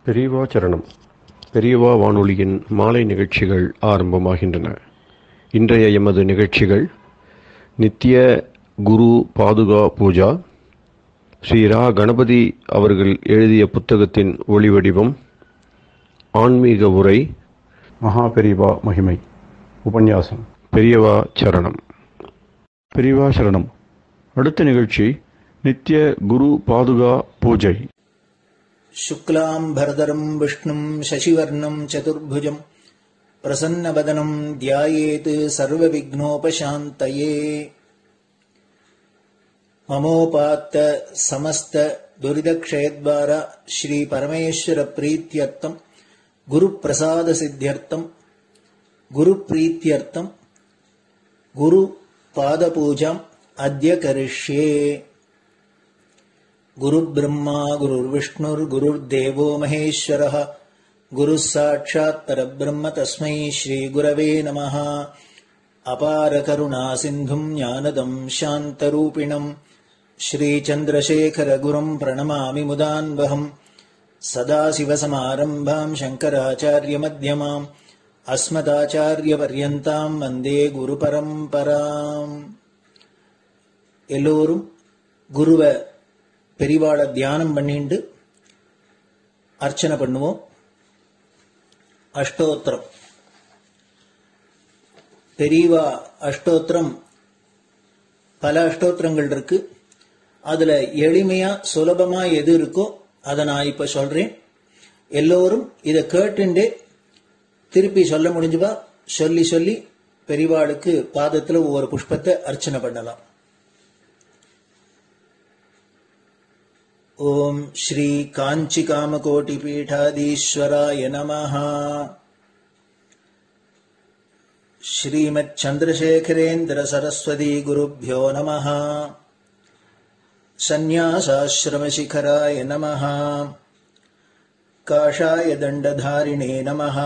பெரியவா சரணம் பெரியவா வானொலியின் மாலை நிகழ்ச்சிகள் ஆரம்பமாகின்றன இன்றைய எமது நிகழ்ச்சிகள் நித்திய குரு பாதுகா பூஜா ஸ்ரீ ரா கணபதி அவர்கள் எழுதிய புத்தகத்தின் ஒளிவடிவம் ஆன்மீக உரை மகா பெரியவா மகிமை உபன்யாசம் பெரியவா சரணம் பெரியவா சரணம் அடுத்த நிகழ்ச்சி நித்திய குரு பாதுகா பூஜை शुक्लाम्भरधरम् विष्णुम् शशिवर्णम् चतुर्भुजम् प्रसन्नवदनम् ध्यायेत् सर्वविघ्नोपशान्तये ममोपात्त समस्त दुरिदक्षयद्वार श्रीपरमेश्वरप्रीत्यर्थम् गुरुप्रसादसिद्ध्यर्थम् गुरुप्रीत्यर्थम् गुरुपादपूजाम् अद्य करिष्ये गुरुब्रह्मा गुरुर्विष्णुर्गुरुर्देवो महेश्वरः गुरुः साक्षात् परब्रह्म तस्मै श्रीगुरवे नमः अपारकरुणासिन्धुम् ज्ञानदम् शान्तरूपिणम् श्रीचन्द्रशेखरगुरुम् प्रणमामि मुदान्वहम् सदाशिवसमारम्भाम् शङ्कराचार्यमध्यमाम् अस्मदाचार्यपर्यन्ताम् वन्दे குருபரம்பராம் எல்லோரும் குருவை பெரிவாளை தியானம் பண்ணிண்டு அர்ச்சனை பண்ணுவோம் அஷ்டோத்திரம் பெரியவா அஷ்டோத்திரம் பல அஷ்டோத்திரங்கள் இருக்கு அதுல எளிமையா சுலபமா எது இருக்கோ அதை நான் இப்ப சொல்றேன் எல்லோரும் இதை கேட்டுண்டே திருப்பி சொல்ல முடிஞ்சுபா சொல்லி சொல்லி பெரிவாளுக்கு பாதத்துல ஒவ்வொரு புஷ்பத்தை அர்ச்சனை பண்ணலாம் ॐ श्रीकाञ्चिकामकोटिपीठाधीश्वराय नमः श्रीमच्छन्द्रशेखरेन्द्रसरस्वती नमः सन्न्यासाश्रमशिखराय नमः काषाय दण्डधारिणे नमः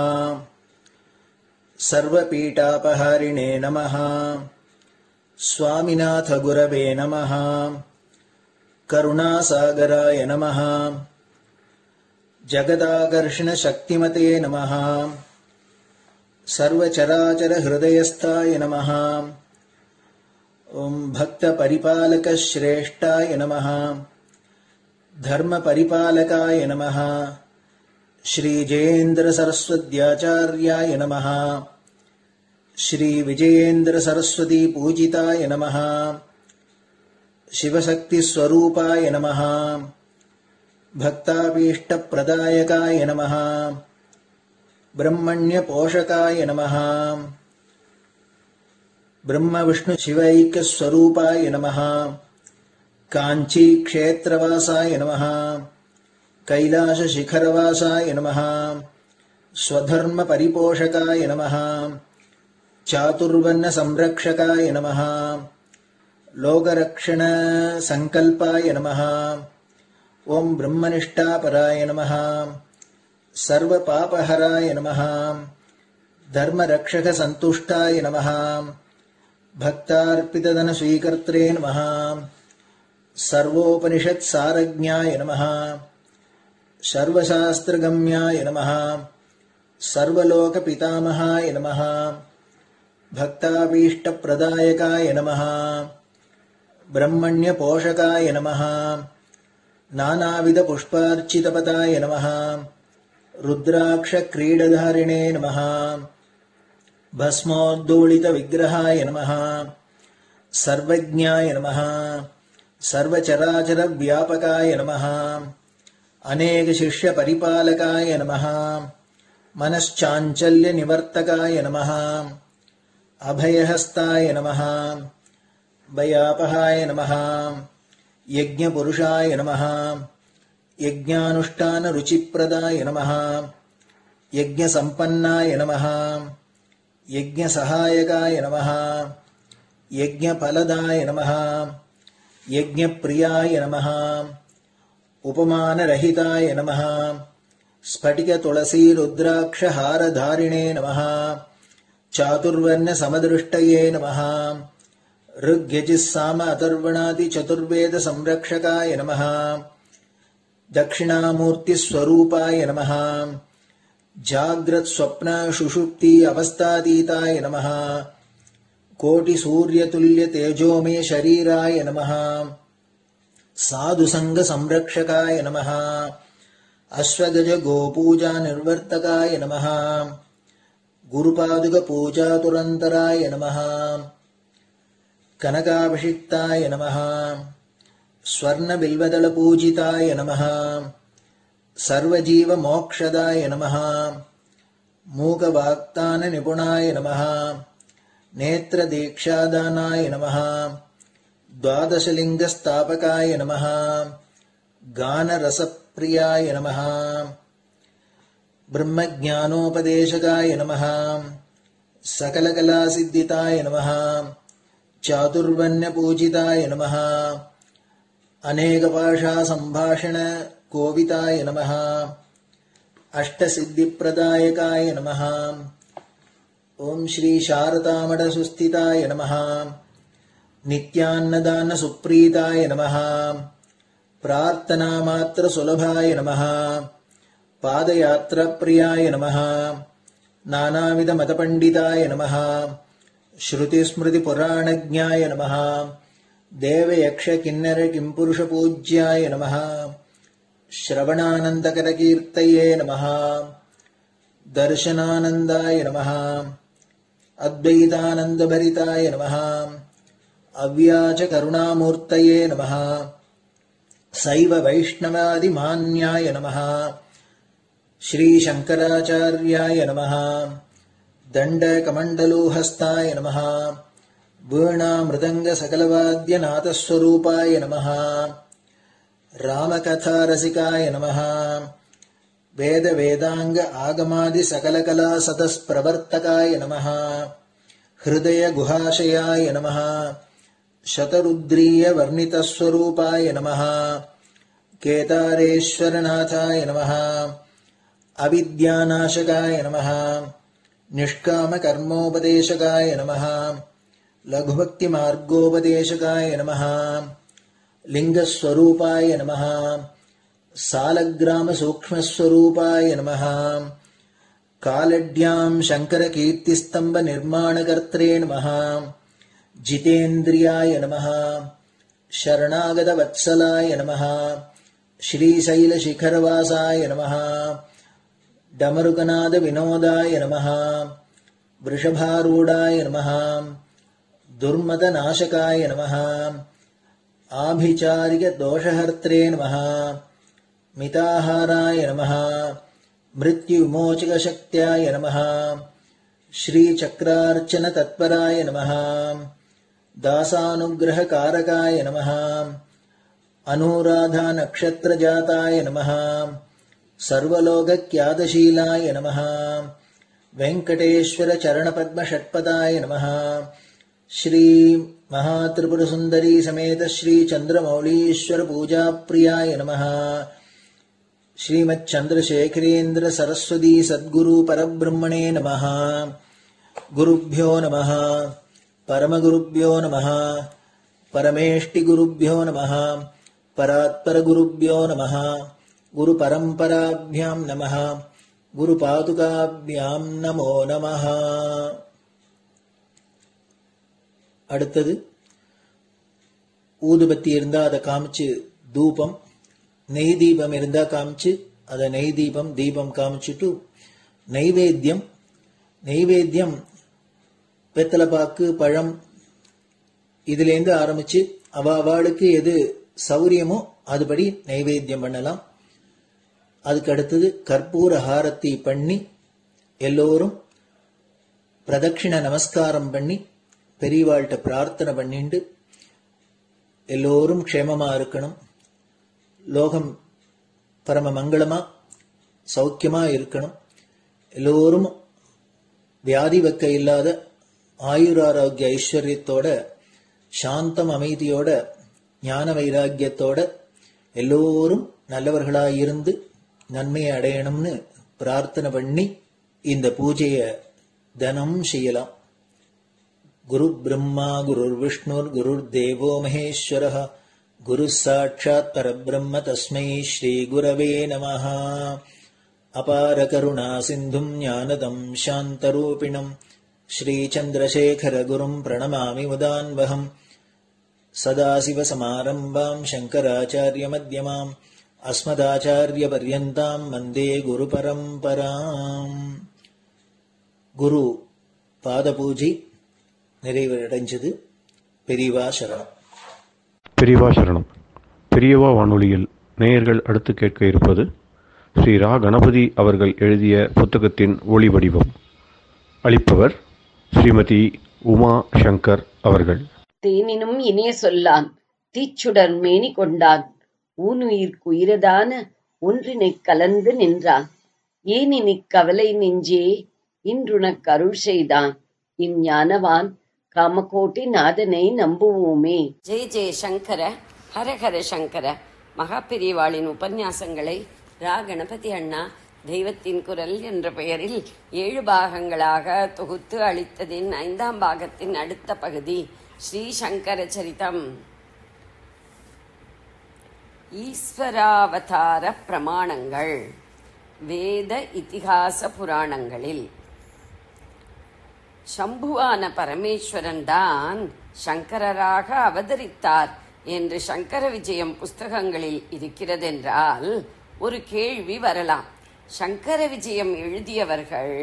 सर्वपीठापहारिणे नमः स्वामिनाथगुरवे नमः करुणासागराय नमः जगदाकर्षणशक्तिमते नमः सर्वचराचरहृदयस्थाय नमः ॐ भक्तपरिपालकश्रेष्ठाय नमः धर्मपरिपालकाय नमः श्रीजयेन्द्रसरस्वत्याचार्याय नमः श्रीविजयेन्द्रसरस्वतीपूजिताय नमः शिवशक्तिस्वरूपाय नमः भक्ताभीष्टप्रदायकाय नमः ब्रह्मण्यपोषकाय नमः ब्रह्मविष्णुशिवैक्यस्वरूपाय नमः काञ्चीक्षेत्रवासाय नमः कैलासशिखरवासाय नमः स्वधर्मपरिपोषकाय नमः चातुर्वर्णसंरक्षकाय नमः लोकरक्षणसङ्कल्पाय नमः ॐ ब्रह्मनिष्ठापराय नमः सर्वपापहराय नमः धर्मरक्षकसन्तुष्टाय नमः भक्तार्पितधनस्वीकर्त्रे नमः सर्वोपनिषत्सारज्ञाय नमः सर्वशास्त्रगम्याय नमः सर्वलोकपितामहाय नमः भक्ताभीष्टप्रदायकाय नमः ब्रह्मण्यपोषकाय नमः नानाविधपुष्पार्चितपदाय नमः रुद्राक्षक्रीडधारिणे नमः भस्मोद्दोलितविग्रहाय नमः सर्वज्ञाय नमः सर्वचराचरव्यापकाय नमः अनेकशिष्यपरिपालकाय नमः मनश्चाञ्चल्यनिवर्तकाय नमः अभयहस्ताय नमः भयापहाय नमः यज्ञपुरुषाय नमः यज्ञानुष्ठानरुचिप्रदाय नमः यज्ञसम्पन्नाय नमः यज्ञसहायकाय नमः यज्ञफलदाय नमः यज्ञप्रियाय नमः उपमानरहिताय नमः स्फटिकतुलसीरुद्राक्षहारधारिणे नमः चातुर्वर्णसमदृष्टये नमः ऋग्यजिस्साम अथर्वणादिचतुर्वेदसंरक्षकाय नमः दक्षिणामूर्तिस्वरूपाय नमः जाग्रत्स्वप्नशुषुप्ति अवस्थातीताय नमः कोटिसूर्यतुल्यतेजोमे शरीराय नमः साधुसङ्गसंरक्षकाय नमः अश्वगजगोपूजानिर्वर्तकाय नमः गुरुपादुकपूजातुरन्तराय नमः कनकाभिषिक्ताय नमः स्वर्णबिल्वदलपूजिताय नमः सर्वजीवमोक्षदाय नमः मूकवाक्ताननिपुणाय नमः नेत्रदीक्षादानाय नमः द्वादशलिङ्गस्थापकाय नमः गानरसप्रियाय नमः ब्रह्मज्ञानोपदेशकाय नमः सकलकलासिद्धिताय नमः चातुर्वण्यपूजिताय नमः अनेकभाषासम्भाषणकोविताय नमः अष्टसिद्धिप्रदायकाय नमः ॐ श्रीशारदामठसुस्थिताय नमः नित्यान्नदानसुप्रीताय नमः प्रार्थनामात्रसुलभाय नमः पादयात्राप्रियाय नमः नानाविधमतपण्डिताय नमः श्रुतिस्मृतिपुराणज्ञाय नमः देवयक्षकिन्नरकिम्पुरुषपूज्याय नमः श्रवणानन्दकरकीर्तये नमः दर्शनानन्दाय नमः अद्वैतानन्दभरिताय नमः अव्याचकरुणामूर्तये नमः सैव वैष्णवादिमान्याय नमः श्रीशङ्कराचार्याय नमः दण्डकमण्डलोहस्ताय नमः वीणामृदङ्गसकलवाद्यनाथस्वरूपाय नमः रामकथारसिकाय नमः वेदवेदाङ्ग आगमादिसकलकलासतस्प्रवर्तकाय नमः हृदयगुहाशयाय नमः शतरुद्रीयवर्णितस्वरूपाय नमः केदारेश्वरनाथाय नमः अविद्यानाशकाय नमः निष्कामकर्मोपदेशकाय नमः लघुभक्तिमार्गोपदेशकाय नमः लिङ्गस्वरूपाय नमः सालग्रामसूक्ष्मस्वरूपाय नमः कालड्याम् शङ्करकीर्तिस्तम्भनिर्माणकर्त्रे नमः जितेन्द्रियाय नमः शरणागतवत्सलाय नमः श्रीशैलशिखरवासाय नमः डमरुकनादविनोदाय नमः वृषभारूढाय नमः दुर्मदनाशकाय नमः आभिचारिकदोषहर्त्रे नमः मिताहाराय नमः मृत्युविमोचकशक्त्याय नमः श्रीचक्रार्चनतत्पराय नमः दासानुग्रहकारकाय नमः अनुराधानक्षत्रजाताय नमः सर्वलोकक्यादशीलाय नमः वेङ्कटेश्वरचरणपद्मषट्पदाय नमः श्रीमहात्रिपुरसुन्दरी समेत श्रीचन्द्रमौलीश्वरपूजाप्रियाय नमः श्रीमच्चन्द्रशेखरेन्द्र सरस्वती सद्गुरु परब्रह्मणे नमः गुरुभ्यो नमः परमगुरुभ्यो नमः परमेष्टिगुरुभ्यो नमः परात्परगुरुभ्यो नमः गुरुपरम्पराभ्यां नमः குருபாதுகாபியாம் நமோ நமः அடுத்தது ஊதுபத்தி இருந்தா அதை காமிச்சு தூபம் நெய் தீபம் இருந்தா காமிச்சு அதை நெய் தீபம் தீபம் காமிச்சுட்டு நைவேத்தியம் நைவேத்தியம் வெத்தலைப்பாக்கு பழம் இதுலேருந்து ஆரம்பிச்சு அவ அவளுக்கு எது சௌரியமோ அதுபடி நைவேத்தியம் பண்ணலாம் அதுக்கு அடுத்தது கற்பூர ஹாரத்தி பண்ணி எல்லோரும் பிரதட்சிண நமஸ்காரம் பண்ணி பெரியவாள்கிட்ட பிரார்த்தனை பண்ணிண்டு எல்லோரும் க்ஷேமமா இருக்கணும் லோகம் பரம மங்களமா சௌக்கியமா இருக்கணும் எல்லோரும் வியாதி வெக்க இல்லாத ஆயுராரோக்கிய ஐஸ்வர்யத்தோட சாந்தம் அமைதியோட ஞான வைராக்கியத்தோட எல்லோரும் நல்லவர்களாய் இருந்து நன்மையை அடையணும்னு பிரார்த்தனை பண்ணி இந்த பூஜைய தினம் செய்யலாம் குரு பிரம்மா குருர் விஷ்ணுர் குருர் தேவோ மகேஸ்வர गुरुः साक्षात् परब्रह्म तस्मै श्रीगुरवे नमः अपारकरुणासिन्धुम् ज्ञानदम् शान्तरूपिणम् श्रीचन्द्रशेखरगुरुम् प्रणमामि मुदान्वहम् सदाशिवसमारम्भाम् शङ्कराचार्यमध्यमाम् अस्मदाचार्यपर्यन्ताम् वन्दे गुरुपरम्पराम् குரு பாதபூஜை நிறைவடைஞ்சது பெரியவா சரணம் பெரியவா சரணம் பெரியவா வானொலியில் நேயர்கள் அடுத்து கேட்க இருப்பது ஸ்ரீ ரா கணபதி அவர்கள் எழுதிய புத்தகத்தின் ஒளி வடிவம் அளிப்பவர் ஸ்ரீமதி உமா சங்கர் அவர்கள் தேனினும் இனிய சொல்லான் தீச்சுடர் மேனி கொண்டான் ஊனுயிர்க்கு உயிரதான ஒன்றினைக் கலந்து நின்றான் ஏனினிக் கவலை நெஞ்சே இன்றுனக் அருள் செய்தான் இஞ்ஞானவான் காமகோட்டி நாதனை நம்புவோமே ஜெய ஜெய சங்கர ஹரஹர சங்கர மகாபெரிவாளின் உபன்யாசங்களை ரா கணபதி அண்ணா தெய்வத்தின் குரல் என்ற பெயரில் ஏழு பாகங்களாக தொகுத்து அளித்ததின் ஐந்தாம் பாகத்தின் அடுத்த பகுதி ஸ்ரீ சங்கர சரிதம் ஈஸ்வராவதார பிரமாணங்கள் வேத இதிகாச புராணங்களில் சம்புவான பரமேஸ்வரன் தான் சங்கரராக அவதரித்தார் என்று சங்கர விஜயம் புஸ்தகங்களில் இருக்கிறதென்றால் ஒரு கேள்வி வரலாம் சங்கர விஜயம் எழுதியவர்கள்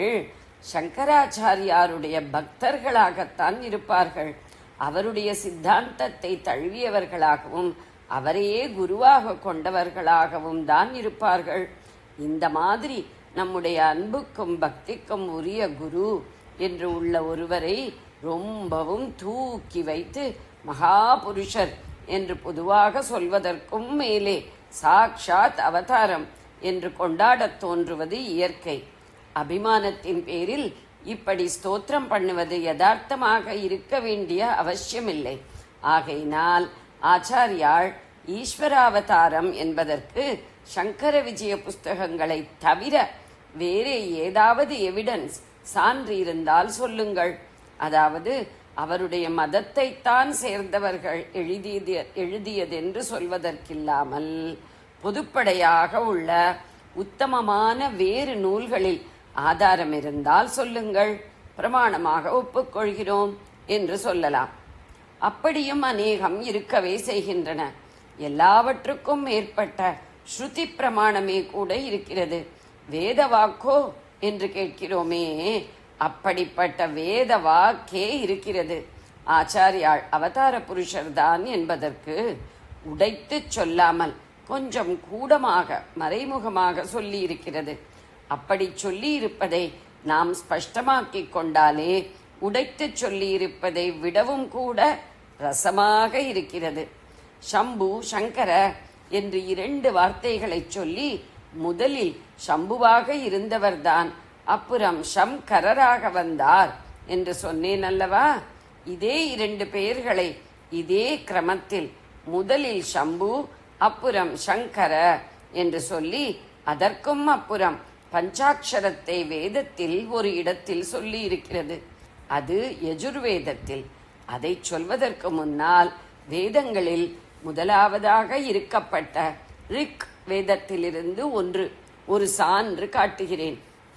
சங்கராச்சாரியாருடைய பக்தர்களாகத்தான் இருப்பார்கள் அவருடைய சித்தாந்தத்தை தழுவியவர்களாகவும் அவரையே குருவாக கொண்டவர்களாகவும் தான் இருப்பார்கள் இந்த மாதிரி நம்முடைய அன்புக்கும் பக்திக்கும் உரிய குரு என்று உள்ள ஒருவரை ரொம்பவும் தூக்கி வைத்து மகாபுருஷர் என்று பொதுவாக சொல்வதற்கும் மேலே சாக்ஷாத் அவதாரம் என்று கொண்டாடத் தோன்றுவது இயற்கை அபிமானத்தின் பேரில் இப்படி ஸ்தோத்திரம் பண்ணுவது யதார்த்தமாக இருக்க வேண்டிய அவசியமில்லை ஆகையினால் ஆச்சாரியாள் ஈஸ்வராவதாரம் என்பதற்கு சங்கர விஜய புஸ்தகங்களை தவிர வேறே ஏதாவது எவிடன்ஸ் சான்று இருந்தால் சொல்லுங்கள் அதாவது அவருடைய மதத்தைத்தான் சேர்ந்தவர்கள் எழுதியது எழுதியதென்று சொல்வதற்கில்லாமல் பொதுப்படையாக உள்ள உத்தமமான வேறு நூல்களில் ஆதாரம் இருந்தால் சொல்லுங்கள் பிரமாணமாக ஒப்புக்கொள்கிறோம் என்று சொல்லலாம் அப்படியும் அநேகம் இருக்கவே செய்கின்றன எல்லாவற்றுக்கும் மேற்பட்ட ஸ்ருதி பிரமாணமே கூட இருக்கிறது வேத வாக்கோ என்று கேட்கிறோமே அப்படிப்பட்ட வேத வாக்கே இருக்கிறது ஆச்சாரியாள் அவதார புருஷர்தான் என்பதற்கு உடைத்துச் சொல்லாமல் கொஞ்சம் கூடமாக மறைமுகமாக சொல்லி இருக்கிறது அப்படி சொல்லி இருப்பதை நாம் ஸ்பஷ்டமாக்கிக் கொண்டாலே உடைத்துச் சொல்லி இருப்பதை விடவும் கூட ரசமாக இருக்கிறது சம்பு சங்கர என்று இரண்டு வார்த்தைகளை சொல்லி முதலில் சம்புவாக இருந்தவர்தான் அப்புறம் சம்கரராக வந்தார் என்று சொன்னேன் அல்லவா இதே இரண்டு பெயர்களை இதே கிரமத்தில் முதலில் சம்பு அப்புறம் சங்கர என்று சொல்லி அதற்கும் அப்புறம் பஞ்சாட்சரத்தை வேதத்தில் ஒரு இடத்தில் சொல்லி இருக்கிறது அது யஜுர்வேதத்தில் அதை சொல்வதற்கு முன்னால் வேதங்களில் முதலாவதாக இருக்கப்பட்ட ரிக் வேதத்திலிருந்து ஒன்று ஒரு சான்று காட்டுகிறேன்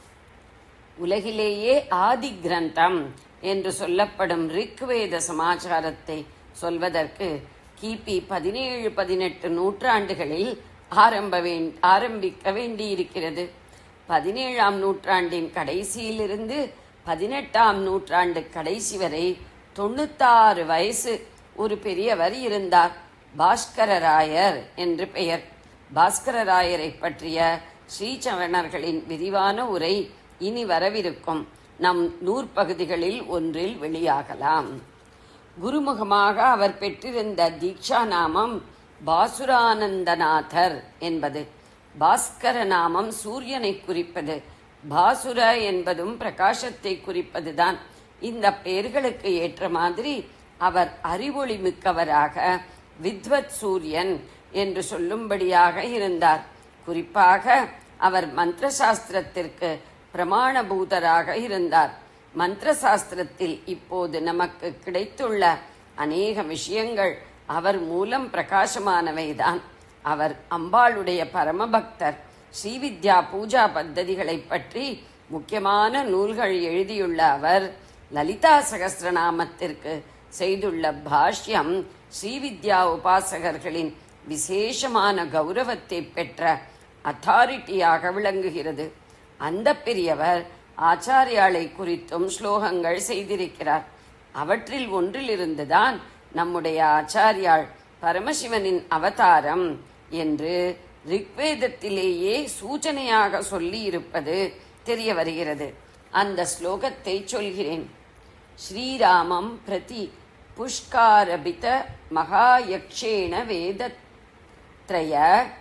உலகிலேயே ஆதி கிரந்தம் என்று சொல்லப்படும் ரிக்வேத சமாச்சாரத்தை சொல்வதற்கு கிபி பதினேழு பதினெட்டு நூற்றாண்டுகளில் ஆரம்ப வேண்- ஆரம்பிக்க வேண்டியிருக்கிறது பதினேழாம் நூற்றாண்டின் கடைசியிலிருந்து பதினெட்டாம் நூற்றாண்டு கடைசி வரை தொண்ணூத்தாறு வயசு ஒரு பெரியவர் இருந்தார் பாஸ்கரராயர் என்று பெயர் பாஸ்கரராயரை பற்றிய ஸ்ரீசவணர்களின் விரிவான உரை இனி வரவிருக்கும் நம் நூற்பகுதிகளில் ஒன்றில் வெளியாகலாம் குருமுகமாக அவர் பெற்றிருந்த தீக்ஷா நாமம் பாசுரானந்தநாதர் என்பது பாஸ்கர நாமம் சூரியனை குறிப்பது பாசுர என்பதும் பிரகாசத்தை குறிப்பதுதான் இந்த பெயர்களுக்கு ஏற்ற மாதிரி அவர் அறிவொளி மிக்கவராக வித்வத் சூரியன் என்று சொல்லும்படியாக இருந்தார் குறிப்பாக அவர் மந்திர சாஸ்திரத்திற்கு பிரமாணபூதராக இருந்தார் மந்திர சாஸ்திரத்தில் இப்போது நமக்கு கிடைத்துள்ள அநேக விஷயங்கள் அவர் மூலம் பிரகாசமானவைதான் அவர் அம்பாளுடைய பரமபக்தர் ஸ்ரீவித்யா பூஜா பத்ததிகளை பற்றி முக்கியமான நூல்கள் எழுதியுள்ள அவர் லலிதா சகஸ்ரநாமத்திற்கு செய்துள்ள பாஷ்யம் ஸ்ரீவித்யா உபாசகர்களின் விசேஷமான கௌரவத்தை பெற்ற அத்தாரிட்டியாக விளங்குகிறது அந்த பெரியவர் ஆச்சாரியாளை குறித்தும் ஸ்லோகங்கள் செய்திருக்கிறார் அவற்றில் ஒன்றிலிருந்துதான் நம்முடைய ஆச்சாரியாள் பரமசிவனின் அவதாரம் என்று ரிக்வேதத்திலேயே சூச்சனையாக சொல்லி இருப்பது தெரிய வருகிறது அந்த ஸ்லோகத்தை சொல்கிறேன் ஸ்ரீராமம் பிரதி புஷ்காரபித மகாயக்ஷேண வேதத்ரய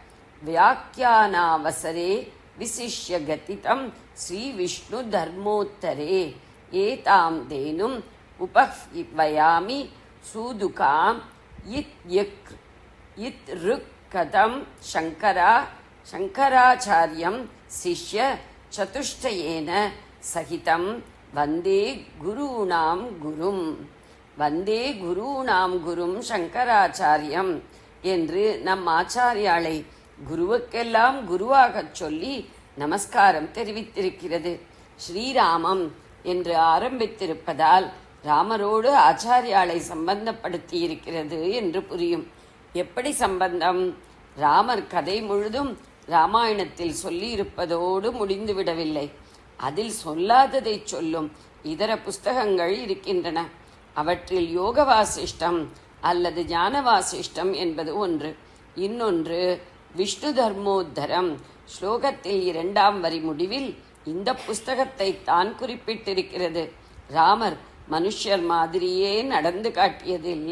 व्याख्यानावसरे विशिष्य गतितं श्रीविष्णुधर्मोत्तरे एतां धेनुम् उपह्वयामि सूदुकां यत् यत् ऋक्कतं शङ्करा शङ्कराचार्यं शिष्य चतुष्टयेन सहितं वन्दे गुरूणां गुरुम् வந்தே குருணாம் குரும் சங்கராச்சாரியம் என்று நம் ஆச்சாரியாளை குருவுக்கெல்லாம் குருவாகச் சொல்லி நமஸ்காரம் தெரிவித்திருக்கிறது ஸ்ரீராமம் என்று ஆரம்பித்திருப்பதால் ராமரோடு ஆச்சாரியாளை சம்பந்தப்படுத்தி இருக்கிறது என்று புரியும் எப்படி சம்பந்தம் ராமர் கதை முழுதும் ராமாயணத்தில் சொல்லியிருப்பதோடு முடிந்துவிடவில்லை அதில் சொல்லாததை சொல்லும் இதர புஸ்தகங்கள் இருக்கின்றன அவற்றில் யோக வாசிஷ்டம் அல்லது ஞான வாசிஷ்டம் என்பது ஒன்று இன்னொன்று விஷ்ணு தர்மோத்தரம் ஸ்லோகத்தில் இரண்டாம் வரி முடிவில் இந்த புஸ்தகத்தை தான் குறிப்பிட்டிருக்கிறது ராமர் மனுஷர் மாதிரியே நடந்து காட்டியதில்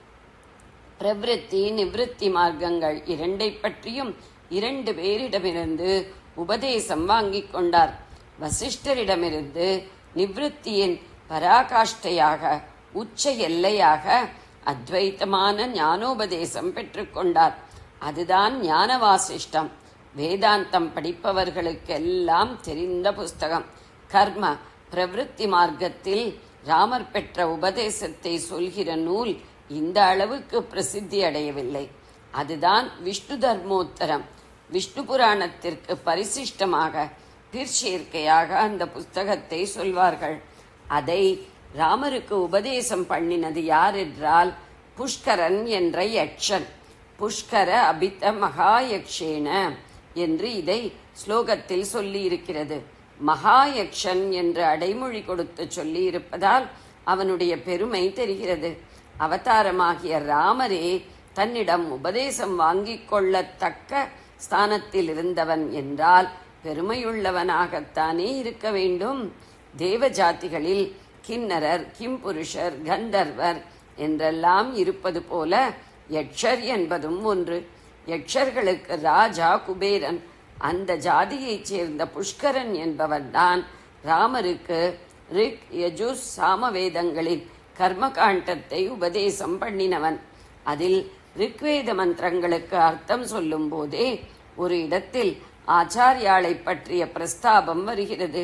பிரவிற்த்தி நிவிருத்தி மார்க்கங்கள் இரண்டை பற்றியும் இரண்டு பேரிடமிருந்து உபதேசம் வாங்கிக் கொண்டார் வசிஷ்டரிடமிருந்து நிவிருத்தியின் பராகாஷ்டையாக உச்ச எல்லையாக அத்வைத்தமான ஞானோபதேசம் பெற்றுக்கொண்டார் அதுதான் ஞான வாசிஷ்டம் வேதாந்தம் படிப்பவர்களுக்கெல்லாம் தெரிந்த புஸ்தகம் கர்ம பிரவிற்த்தி மார்க்கத்தில் ராமர் பெற்ற உபதேசத்தை சொல்கிற நூல் இந்த அளவுக்கு பிரசித்தி அடையவில்லை அதுதான் விஷ்ணு தர்மோத்தரம் விஷ்ணு புராணத்திற்கு பரிசிஷ்டமாக பிற்சேர்க்கையாக அந்த புஸ்தகத்தை சொல்வார்கள் அதை ராமருக்கு உபதேசம் பண்ணினது யார் என்றால் புஷ்கரன் என்ற யக்ஷன் புஷ்கர அபித்த மகாயக்ஷேன என்று இதை ஸ்லோகத்தில் சொல்லியிருக்கிறது மகாயக்ஷன் என்று அடைமொழி கொடுத்து சொல்லியிருப்பதால் அவனுடைய பெருமை தெரிகிறது அவதாரமாகிய ராமரே தன்னிடம் உபதேசம் வாங்கிக் கொள்ளத்தக்க ஸ்தானத்தில் இருந்தவன் என்றால் பெருமையுள்ளவனாகத்தானே இருக்க வேண்டும் தேவ ஜாதிகளில் கிண்ணரர் கிம்புருஷர் கந்தர்வர் என்றெல்லாம் இருப்பது போல யக்ஷர் என்பதும் ஒன்று யக்ஷர்களுக்கு ராஜா குபேரன் அந்த ஜாதியைச் சேர்ந்த புஷ்கரன் என்பவன்தான் ராமருக்கு ரிக் யஜுஸ் சாமவேதங்களின் கர்மகாண்டத்தை உபதேசம் பண்ணினவன் அதில் ரிக்வேத மந்திரங்களுக்கு அர்த்தம் சொல்லும் போதே ஒரு இடத்தில் ஆச்சாரியாளை பற்றிய பிரஸ்தாபம் வருகிறது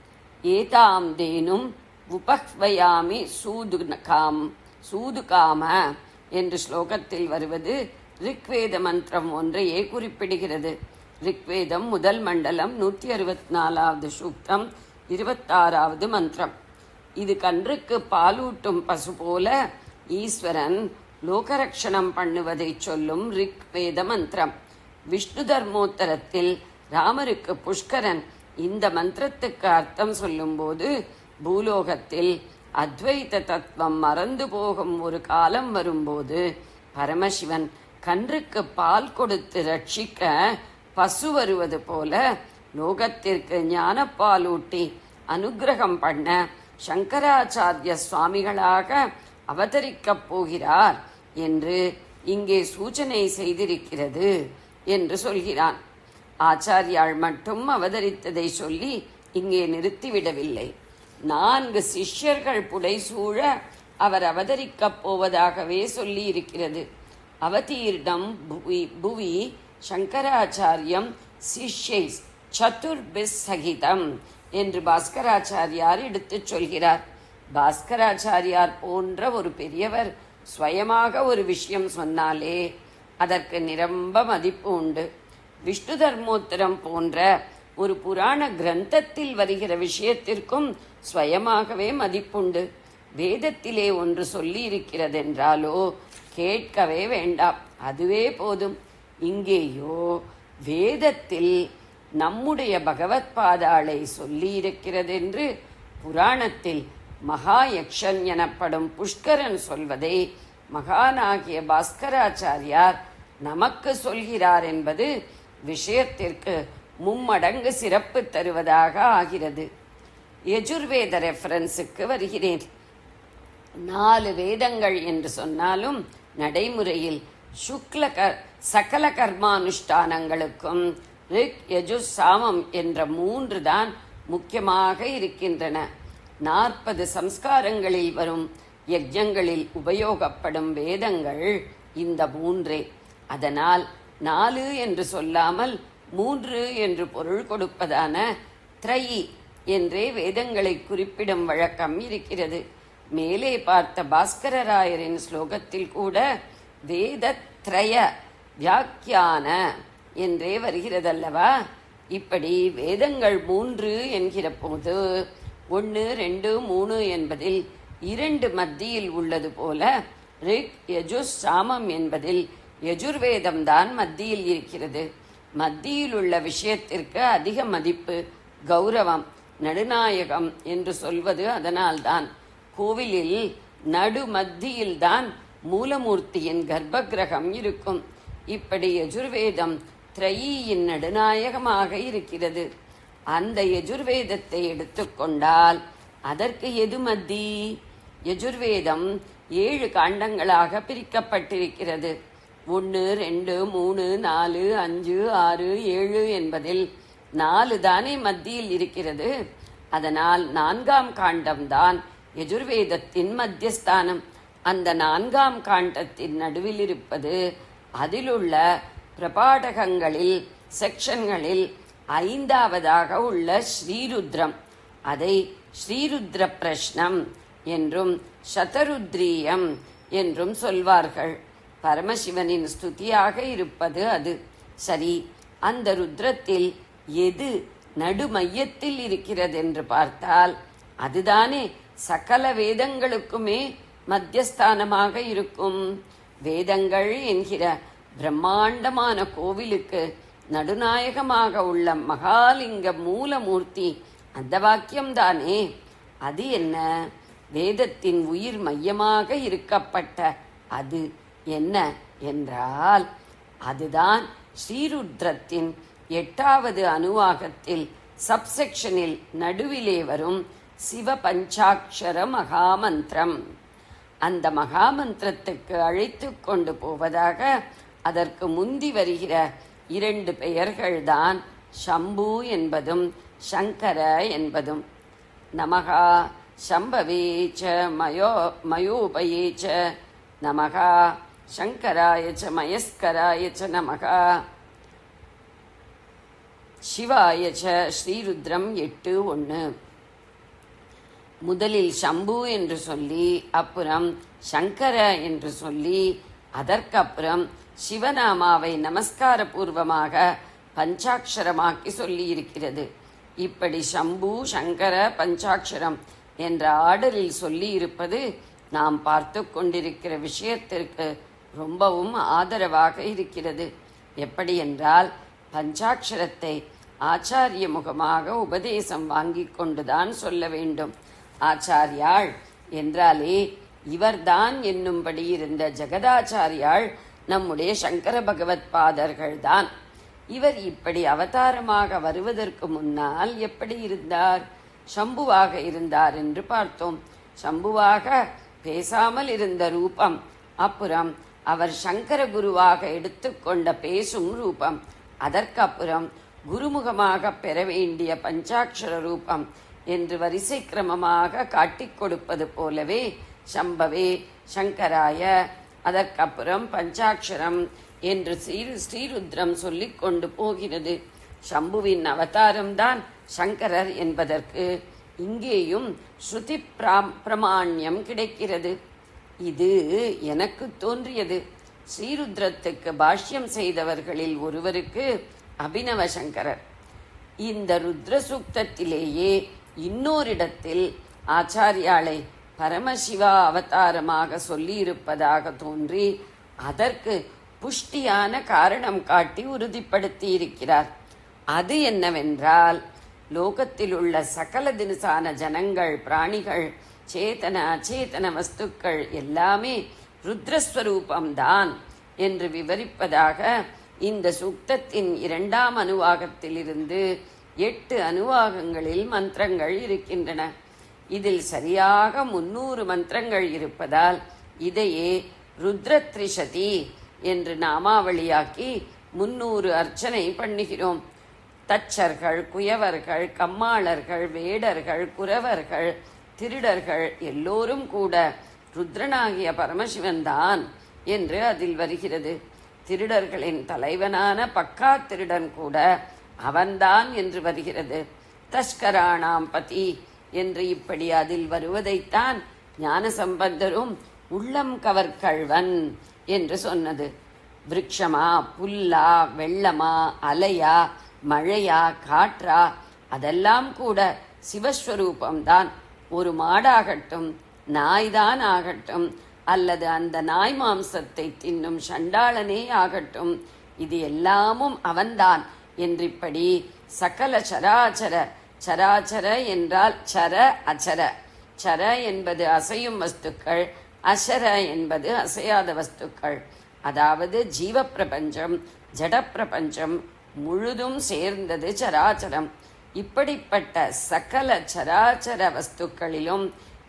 ஏதாம் தேனும் உபஹ்வயாமி சூதுகாம் சூதுகாம என்று ஸ்லோகத்தில் வருவது ரிக்வேத மந்திரம் ஒன்றையே குறிப்பிடுகிறது ரிக்வேதம் முதல் மண்டலம் நூற்றி அறுபத்தி நாலாவது சூக்தம் இருபத்தாறாவது மந்திரம் இது கன்றுக்கு பாலூட்டும் பசு போல ஈஸ்வரன் லோகரக்ஷணம் பண்ணுவதை சொல்லும் ரிக் வேத மந்திரம் விஷ்ணு தர்மோத்தரத்தில் ராமருக்கு புஷ்கரன் இந்த மந்திரத்துக்கு அர்த்தம் சொல்லும்போது பூலோகத்தில் அத்வைத தத்துவம் மறந்து போகும் ஒரு காலம் வரும்போது பரமசிவன் கன்றுக்கு பால் கொடுத்து ரட்சிக்க பசு வருவது போல லோகத்திற்கு ஞானப்பாலூட்டி அனுக்கிரகம் பண்ண சங்கராச்சாரிய சுவாமிகளாக அவதரிக்கப் போகிறார் என்று இங்கே சூச்சனை செய்திருக்கிறது என்று சொல்கிறான் ஆச்சாரியாள் மட்டும் அவதரித்ததை சொல்லி இங்கே நிறுத்திவிடவில்லை நான்கு சிஷ்யர்கள் புடைசூழ அவர் அவதரிக்கப் போவதாகவே சொல்லி இருக்கிறது அவதீர்ணம் புவி புவி சங்கராச்சாரியம் சிஷ்யை சதுர்பிஸ் சகிதம் என்று பாஸ்கராச்சாரியார் எடுத்துச் சொல்கிறார் பாஸ்கராச்சாரியார் போன்ற ஒரு பெரியவர் சுயமாக ஒரு விஷயம் சொன்னாலே அதற்கு நிரம்ப மதிப்பு உண்டு விஷ்ணு தர்மோத்தரம் போன்ற ஒரு புராண கிரந்தத்தில் வருகிற விஷயத்திற்கும் சுயமாகவே மதிப்புண்டு வேதத்திலே ஒன்று சொல்லி இருக்கிறதென்றாலோ கேட்கவே வேண்டாம் அதுவே போதும் இங்கேயோ வேதத்தில் நம்முடைய பகவத் பாதாளை சொல்லி இருக்கிறதென்று புராணத்தில் மகா யக்ஷன் எனப்படும் புஷ்கரன் சொல்வதை மகானாகிய பாஸ்கராச்சாரியார் நமக்கு சொல்கிறார் என்பது விஷயத்திற்கு மும்மடங்கு சிறப்பு தருவதாக ஆகிறது யஜுர்வேத ரெஃபரன்ஸுக்கு வருகிறேன் நாலு வேதங்கள் என்று சொன்னாலும் நடைமுறையில் சுக்ல க சகல கர்மானுஷ்டானங்களுக்கும் ரிக் யஜுர் சாமம் என்ற மூன்று தான் முக்கியமாக இருக்கின்றன நாற்பது சம்ஸ்காரங்களில் வரும் யஜ்ஞங்களில் உபயோகப்படும் வேதங்கள் இந்த மூன்றே அதனால் நாலு என்று சொல்லாமல் மூன்று என்று பொருள் கொடுப்பதான த்ரயி என்றே வேதங்களை குறிப்பிடும் வழக்கம் இருக்கிறது மேலே பார்த்த பாஸ்கரராயரின் ஸ்லோகத்தில் கூட வேதத்ரய வியாக்கியான என்றே வருகிறதல்லவா இப்படி வேதங்கள் மூன்று என்கிற போது ஒன்று ரெண்டு மூணு என்பதில் இரண்டு மத்தியில் உள்ளது போல ரிக் யஜுஸ் சாமம் என்பதில் யஜுர்வேதம் தான் மத்தியில் இருக்கிறது மத்தியில் உள்ள விஷயத்திற்கு அதிக மதிப்பு கௌரவம் நடுநாயகம் என்று சொல்வது அதனால்தான் கோவிலில் நடு மத்தியில்தான் மூலமூர்த்தியின் கர்ப்ப கிரகம் இருக்கும் இப்படி யஜுர்வேதம் திரையின் நடுநாயகமாக இருக்கிறது அந்த யஜுர்வேதத்தை எடுத்துக்கொண்டால் அதற்கு எது மத்தி யஜுர்வேதம் ஏழு காண்டங்களாக பிரிக்கப்பட்டிருக்கிறது ஒன்று ரெண்டு மூணு நாலு அஞ்சு ஆறு ஏழு என்பதில் நாலு தானே மத்தியில் இருக்கிறது அதனால் நான்காம் காண்டம்தான் யஜுர்வேதத்தின் மத்தியஸ்தானம் அந்த நான்காம் காண்டத்தின் நடுவில் இருப்பது அதிலுள்ள பிரபாடகங்களில் செக்ஷன்களில் ஐந்தாவதாக உள்ள ஸ்ரீருத்ரம் அதை ஸ்ரீருத்ர பிரஷ்னம் என்றும் சதருத்ரீயம் என்றும் சொல்வார்கள் பரமசிவனின் ஸ்துதியாக இருப்பது அது சரி அந்த ருத்ரத்தில் எது நடுமையத்தில் இருக்கிறது என்று பார்த்தால் அதுதானே சகல வேதங்களுக்குமே மத்தியஸ்தானமாக இருக்கும் வேதங்கள் என்கிற பிரம்மாண்டமான கோவிலுக்கு நடுநாயகமாக உள்ள மகாலிங்க மூலமூர்த்தி அந்த வாக்கியம்தானே அது என்ன வேதத்தின் உயிர் மையமாக இருக்கப்பட்ட அது என்ன என்றால் அதுதான் ஸ்ரீருத்ரத்தின் எட்டாவது அணுவாகத்தில் சப்செக்ஷனில் நடுவிலே வரும் சிவ பஞ்சாட்சர மகாமந்திரம் அந்த மகாமந்திரத்துக்கு அழைத்து கொண்டு போவதாக அதற்கு முந்தி வருகிற இரண்டு பெயர்கள்தான் சம்பு என்பதும் சங்கர என்பதும் நமகா சம்பவே ச மயோ மயோபயே ச நமகா சங்கராய ச மயஸ்கராய ச நமகா சிவாய ச ஸ்ரீருத்ரம் எட்டு ஒன்று முதலில் சம்பு என்று சொல்லி அப்புறம் சங்கர என்று சொல்லி அதற்கப்புறம் சிவநாமாவை நமஸ்கார பூர்வமாக பஞ்சாட்சரமாக்கி சொல்லி இருக்கிறது இப்படி சம்பு சங்கர பஞ்சாட்சரம் என்ற ஆர்டரில் சொல்லி இருப்பது நாம் பார்த்து கொண்டிருக்கிற விஷயத்திற்கு ரொம்பவும் ஆதரவாக இருக்கிறது எப்படி என்றால் பஞ்சாட்சரத்தை ஆச்சாரிய முகமாக உபதேசம் வாங்கிக் கொண்டுதான் சொல்ல வேண்டும் ஆச்சாரியாள் என்றாலே இவர்தான் என்னும்படி இருந்த ஜெகதாச்சாரியாள் நம்முடைய சங்கர பகவத் பாதர்கள்தான் இவர் இப்படி அவதாரமாக வருவதற்கு முன்னால் எப்படி இருந்தார் சம்புவாக இருந்தார் என்று பார்த்தோம் சம்புவாக பேசாமல் இருந்த ரூபம் அப்புறம் அவர் சங்கர குருவாக எடுத்துக்கொண்ட பேசும் ரூபம் அதற்கப்புறம் குருமுகமாக பெற வேண்டிய பஞ்சாட்சர ரூபம் என்று வரிசை கிரமமாக காட்டிக் கொடுப்பது போலவே சம்பவே சங்கராய அதற்கப்புறம் பஞ்சாட்சரம் என்று ஸ்ரீ ஸ்ரீருத்ரம் சொல்லிக் கொண்டு போகிறது சம்புவின் அவதாரம்தான் சங்கரர் என்பதற்கு இங்கேயும் ஸ்ருதி பிராம் பிரமாண்யம் கிடைக்கிறது இது எனக்கு தோன்றியது ஸ்ரீருத்ரத்துக்கு பாஷ்யம் செய்தவர்களில் ஒருவருக்கு அபினவ சங்கரர் இந்த ருத்ர சூக்தத்திலேயே இன்னோரிடத்தில் ஆச்சாரியாளை பரமசிவா அவதாரமாக சொல்லியிருப்பதாக தோன்றி அதற்கு புஷ்டியான காரணம் காட்டி உறுதிப்படுத்தி இருக்கிறார் அது என்னவென்றால் லோகத்தில் உள்ள சகல தினசான ஜனங்கள் பிராணிகள் சேதன அச்சேதன வஸ்துக்கள் எல்லாமே ருத்ரஸ்வரூபம்தான் என்று விவரிப்பதாக இந்த சுக்தத்தின் இரண்டாம் அனுவாகத்திலிருந்து எட்டு அனுவாகங்களில் மந்திரங்கள் இருக்கின்றன இதில் சரியாக முன்னூறு மந்திரங்கள் இருப்பதால் இதையே ருத்ரத்ரிஷதி என்று நாமாவளியாக்கி முன்னூறு அர்ச்சனை பண்ணுகிறோம் தச்சர்கள் குயவர்கள் கம்மாளர்கள் வேடர்கள் குறவர்கள் திருடர்கள் எல்லோரும் கூட ருத்ரனாகிய பரமசிவன் தான் என்று அதில் வருகிறது திருடர்களின் தலைவனான பக்கா திருடன் கூட அவன்தான் என்று வருகிறது தஸ்கராணாம் பதி என்று இப்படி அதில் வருவதைத்தான் ஞானசம்பந்தரும் உள்ளம் கவர்கழ்வன் என்று சொன்னது விருட்சமா புல்லா வெள்ளமா அலையா மழையா காற்றா அதெல்லாம் கூட சிவஸ்வரூபம்தான் ஒரு மாடாகட்டும் நாய்தான் ஆகட்டும் அல்லது அந்த நாய் மாம்சத்தை தின்னும் சண்டாளனே ஆகட்டும் இது எல்லாமும் அவன்தான் என்றிப்படி சகல சராச்சர சராச்சர என்றால் சர அச்சர சர என்பது அசையும் வஸ்துக்கள் அசர என்பது அசையாத வஸ்துக்கள் அதாவது ஜீவ பிரபஞ்சம் ஜட பிரபஞ்சம் முழுதும் சேர்ந்தது சராச்சரம் இப்படிப்பட்ட சகல சராச்சர வஸ்துக்களிலும்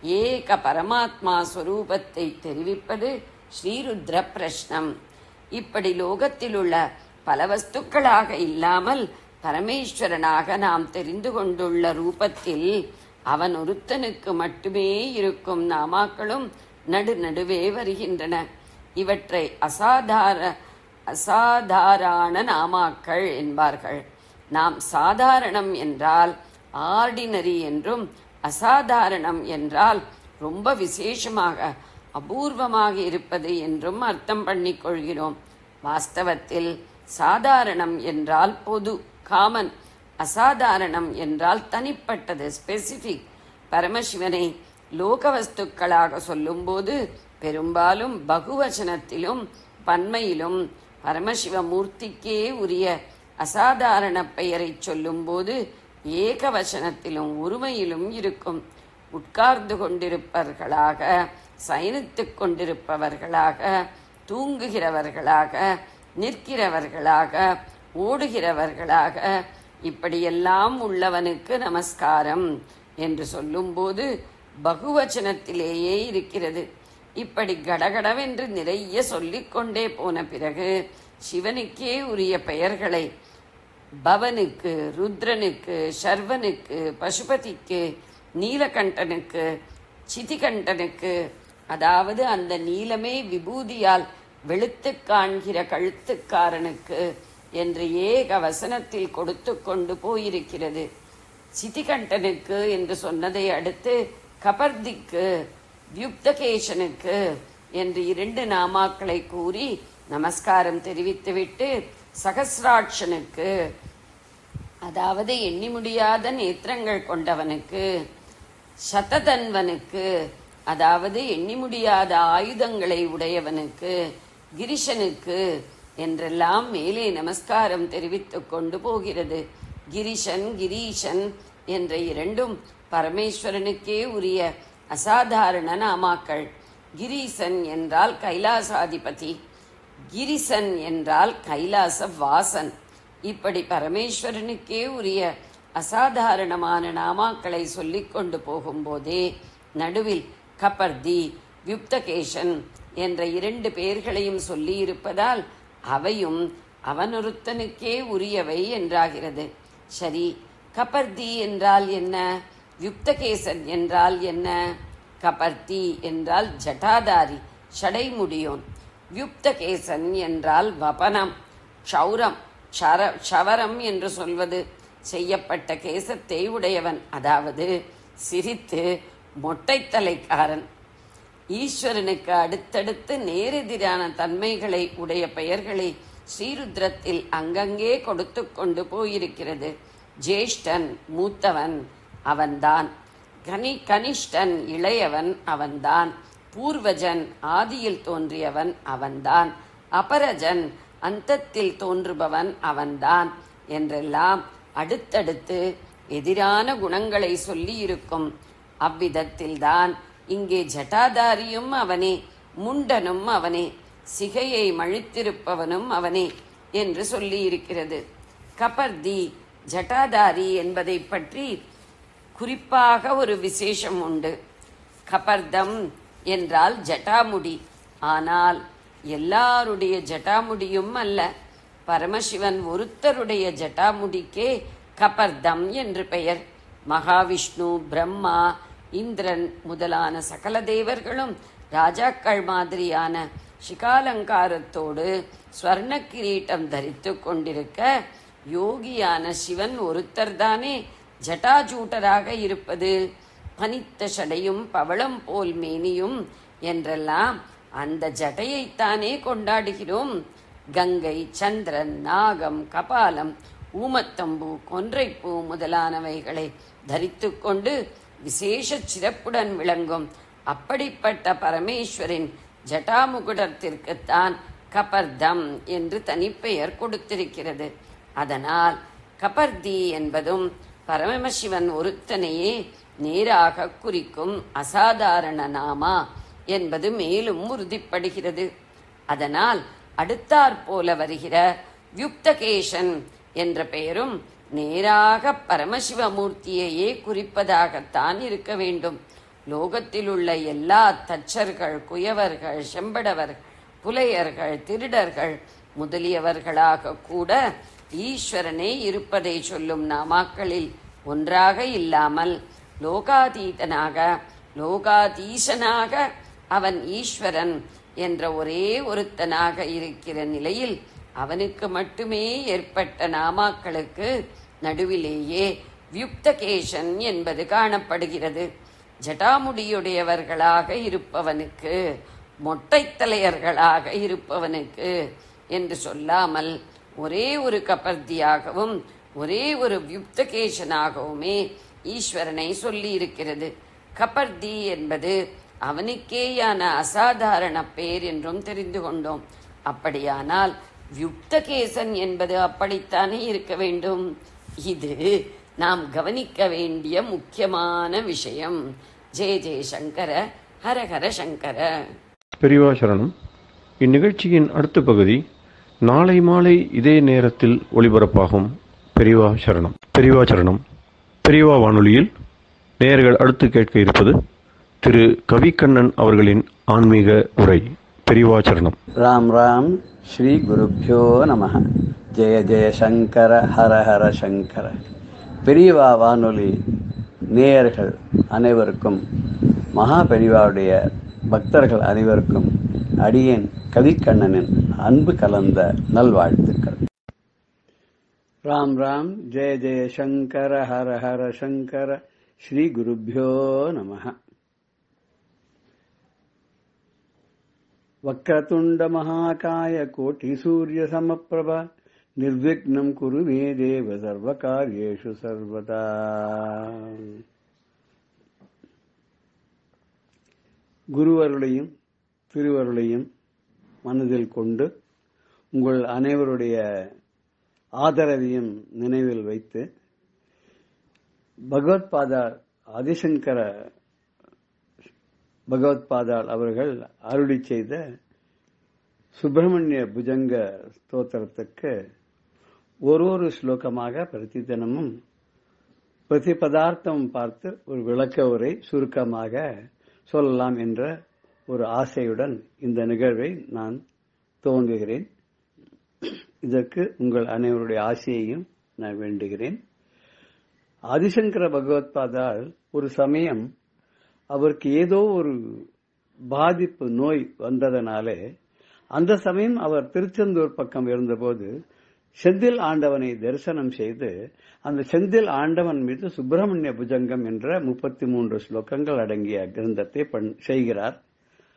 ஏக பரமாத்மா ஸ்வரூபத்தை தெரிவிப்பது ஸ்ரீருத்ர பிரஷ்னம் இப்படி லோகத்தில் உள்ள பல வஸ்துக்களாக இல்லாமல் பரமேஸ்வரனாக நாம் தெரிந்து கொண்டுள்ள ரூபத்தில் அவன் ஒருத்தனுக்கு மட்டுமே இருக்கும் நாமாக்களும் நடு நடுவே வருகின்றன இவற்றை அசாதார அசாதாரண நாமாக்கள் என்பார்கள் நாம் சாதாரணம் என்றால் ஆர்டினரி என்றும் அசாதாரணம் என்றால் ரொம்ப விசேஷமாக அபூர்வமாக இருப்பது என்றும் அர்த்தம் பண்ணிக் கொள்கிறோம் வாஸ்தவத்தில் சாதாரணம் என்றால் பொது காமன் அசாதாரணம் என்றால் தனிப்பட்டது ஸ்பெசிபிக் பரமசிவனை லோக வஸ்துக்களாக சொல்லும்போது பெரும்பாலும் பகுவச்சனத்திலும் பன்மையிலும் பரமசிவ மூர்த்திக்கே உரிய அசாதாரண பெயரை சொல்லும்போது ஏகவசனத்திலும் ஒருமையிலும் இருக்கும் உட்கார்ந்து கொண்டிருப்பவர்களாக சயனித்துக் கொண்டிருப்பவர்களாக தூங்குகிறவர்களாக நிற்கிறவர்களாக ஓடுகிறவர்களாக இப்படியெல்லாம் உள்ளவனுக்கு நமஸ்காரம் என்று சொல்லும்போது பகுவச்சனத்திலேயே இருக்கிறது இப்படி கடகடவென்று நிறைய சொல்லிக்கொண்டே போன பிறகு சிவனுக்கே உரிய பெயர்களை பவனுக்கு ருத்ரனுக்கு சர்வனுக்கு பசுபதிக்கு நீலகண்டனுக்கு சிதிகண்டனுக்கு அதாவது அந்த நீலமே விபூதியால் வெளுத்து காண்கிற கழுத்துக்காரனுக்கு என்று ஏக வசனத்தில் கொடுத்து கொண்டு போயிருக்கிறது சிதிகண்டனுக்கு என்று சொன்னதை அடுத்து கபர்திக்கு வியுக்தகேசனுக்கு என்று இரண்டு நாமாக்களை கூறி நமஸ்காரம் தெரிவித்துவிட்டு சகசிராட்சனுக்கு அதாவது எண்ணி முடியாத நேத்திரங்கள் கொண்டவனுக்கு சததன்வனுக்கு அதாவது எண்ணி முடியாத ஆயுதங்களை உடையவனுக்கு கிரிஷனுக்கு என்றெல்லாம் மேலே நமஸ்காரம் தெரிவித்துக் கொண்டு போகிறது கிரிஷன் கிரீஷன் என்ற இரண்டும் பரமேஸ்வரனுக்கே உரிய அசாதாரண நாமாக்கள் கிரீசன் என்றால் கைலாசாதிபதி கிரிசன் என்றால் கைலாச வாசன் இப்படி பரமேஸ்வரனுக்கே உரிய அசாதாரணமான நாமாக்களை சொல்லிக் கொண்டு போகும்போதே நடுவில் கபர்தி யுக்தகேசன் என்ற இரண்டு பெயர்களையும் சொல்லியிருப்பதால் அவையும் அவனொருத்தனுக்கே உரியவை என்றாகிறது சரி கபர்தி என்றால் என்ன யுக்தகேசன் என்றால் என்ன கபர்த்தி என்றால் ஜட்டாதாரி சடைமுடியோன் யுக்தகேசன் என்றால் வபனம் க்ஷௌரம் க்ஷர க்ஷவரம் என்று சொல்வது செய்யப்பட்ட கேசத்தை உடையவன் அதாவது சிரித்து மொட்டைத்தலைக்காரன் ஈஸ்வரனுக்கு அடுத்தடுத்து நேரெதிரான தன்மைகளை உடைய பெயர்களை ஸ்ரீருத்ரத்தில் அங்கங்கே கொடுத்து கொண்டு போயிருக்கிறது ஜேஷ்டன் மூத்தவன் அவன்தான் கனி கனிஷ்டன் இளையவன் அவன்தான் பூர்வஜன் ஆதியில் தோன்றியவன் அவன்தான் அபரஜன் அந்தத்தில் தோன்றுபவன் அவன்தான் என்றெல்லாம் அடுத்தடுத்து எதிரான குணங்களை சொல்லி இருக்கும் அவ்விதத்தில்தான் இங்கே ஜட்டாதாரியும் அவனே முண்டனும் அவனே சிகையை மழித்திருப்பவனும் அவனே என்று சொல்லி இருக்கிறது கபர்தி ஜட்டாதாரி என்பதை பற்றி குறிப்பாக ஒரு விசேஷம் உண்டு கபர்தம் என்றால் ஜட்டாமுடி ஆனால் எல்லாருடைய ஜட்டாமுடியும் அல்ல பரமசிவன் ஒருத்தருடைய ஜட்டாமுடிக்கே கபர்தம் என்று பெயர் மகாவிஷ்ணு பிரம்மா இந்திரன் முதலான சகல தேவர்களும் ராஜாக்கள் மாதிரியான சிகாலங்காரத்தோடு ஸ்வர்ண கிரீட்டம் தரித்து கொண்டிருக்க யோகியான சிவன் ஒருத்தர்தானே ஜட்டாஜூட்டராக இருப்பது பனித்த சடையும் பவளம் போல் மேனியும் என்றெல்லாம் அந்த ஜடையைத்தானே கொண்டாடுகிறோம் கங்கை சந்திரன் நாகம் கபாலம் ஊமத்தம்பூ கொன்றைப்பூ முதலானவைகளை தரித்துக் கொண்டு விசேஷ சிறப்புடன் விளங்கும் அப்படிப்பட்ட பரமேஸ்வரின் ஜட்டாமுகுடத்திற்குத்தான் கபர்தம் என்று தனிப்பெயர் கொடுத்திருக்கிறது அதனால் கபர்தி என்பதும் பரமசிவன் ஒருத்தனையே நேராக குறிக்கும் அசாதாரண நாமா என்பது மேலும் உறுதிப்படுகிறது அதனால் அடுத்தாற் போல வருகிற யுக்தகேசன் என்ற பெயரும் நேராக பரமசிவமூர்த்தியையே குறிப்பதாகத்தான் இருக்க வேண்டும் லோகத்தில் உள்ள எல்லா தச்சர்கள் குயவர்கள் செம்படவர்கள் புலையர்கள் திருடர்கள் முதலியவர்களாக கூட ஈஸ்வரனே இருப்பதை சொல்லும் நாமாக்களில் ஒன்றாக இல்லாமல் லோகாதீதனாக லோகாதீசனாக அவன் ஈஸ்வரன் என்ற ஒரே ஒருத்தனாக இருக்கிற நிலையில் அவனுக்கு மட்டுமே ஏற்பட்ட நாமாக்களுக்கு நடுவிலேயே வியுக்தகேசன் என்பது காணப்படுகிறது ஜடாமுடியுடையவர்களாக இருப்பவனுக்கு மொட்டைத்தலையர்களாக இருப்பவனுக்கு என்று சொல்லாமல் ஒரே ஒரு கபர்த்தியாகவும் ஒரே ஒரு வியுக்தகேசனாகவுமே ஈஸ்வரனை சொல்லி இருக்கிறது கபர்தி என்பது அவனுக்கேயான அசாதாரண பேர் என்றும் தெரிந்து கொண்டோம் அப்படியானால் வியுக்தகேசன் என்பது அப்படித்தானே இருக்க வேண்டும் இது நாம் கவனிக்க வேண்டிய முக்கியமான விஷயம் ஜெய ஜெயசங்கர ஹரஹர சங்கர பெரியவா சரணம் இந்நிகழ்ச்சியின் அடுத்த பகுதி நாளை மாலை இதே நேரத்தில் ஒளிபரப்பாகும் பெரியவா சரணம் பெரியவா சரணம் பெரியவா வானொலியில் நேயர்கள் அடுத்து கேட்க இருப்பது திரு கவிக்கண்ணன் அவர்களின் ஆன்மீக உரை பெரியவா சரணம் ராம் ராம் ஸ்ரீ குருப்பியோ நம ஜெய ஜெய சங்கர ஹர ஹர சங்கர பெரியவா வானொலி நேயர்கள் அனைவருக்கும் மகா பெரியவாவுடைய பக்தர்கள் அனைவருக்கும் அடியேன் கவிக்கண்ணனின் அன்பு கலந்த நல்வாழ்த்துக்கள் ராம் ராம் ஜெய ஜெய சங்கர ஹர ஹர சங்கர ஸ்ரீ குருப்பியோ நம वक्रतुण्डमहाकाय कोटिसूर्यसमप्रभ निर्विघ्नं कुरु मे देव सर्वकार्येषु सर्वदा குருவருளையும் திருவருளையும் மனதில் கொண்டு உங்கள் அனைவருடைய ஆதரவையும் நினைவில் வைத்து பகவத்பாதா ஆதிசங்கர பகவத்பாதால் அவர்கள் அருளி செய்த சுப்பிரமணிய புஜங்க ஸ்தோத்திரத்துக்கு ஒரு ஒரு ஸ்லோகமாக பிரதி தினமும் பிரதி பதார்த்தம் பார்த்து ஒரு விளக்க உரை சுருக்கமாக சொல்லலாம் என்ற ஒரு ஆசையுடன் இந்த நிகழ்வை நான் துவங்குகிறேன் இதற்கு உங்கள் அனைவருடைய ஆசையையும் நான் வேண்டுகிறேன் ஆதிசங்கர பகவத்பாதால் ஒரு சமயம் அவருக்கு ஏதோ ஒரு பாதிப்பு நோய் வந்ததனாலே அந்த சமயம் அவர் திருச்செந்தூர் பக்கம் இருந்தபோது செந்தில் ஆண்டவனை தரிசனம் செய்து அந்த செந்தில் ஆண்டவன் மீது சுப்பிரமணிய புஜங்கம் என்ற முப்பத்தி மூன்று ஸ்லோகங்கள் அடங்கிய கிரந்தத்தை செய்கிறார்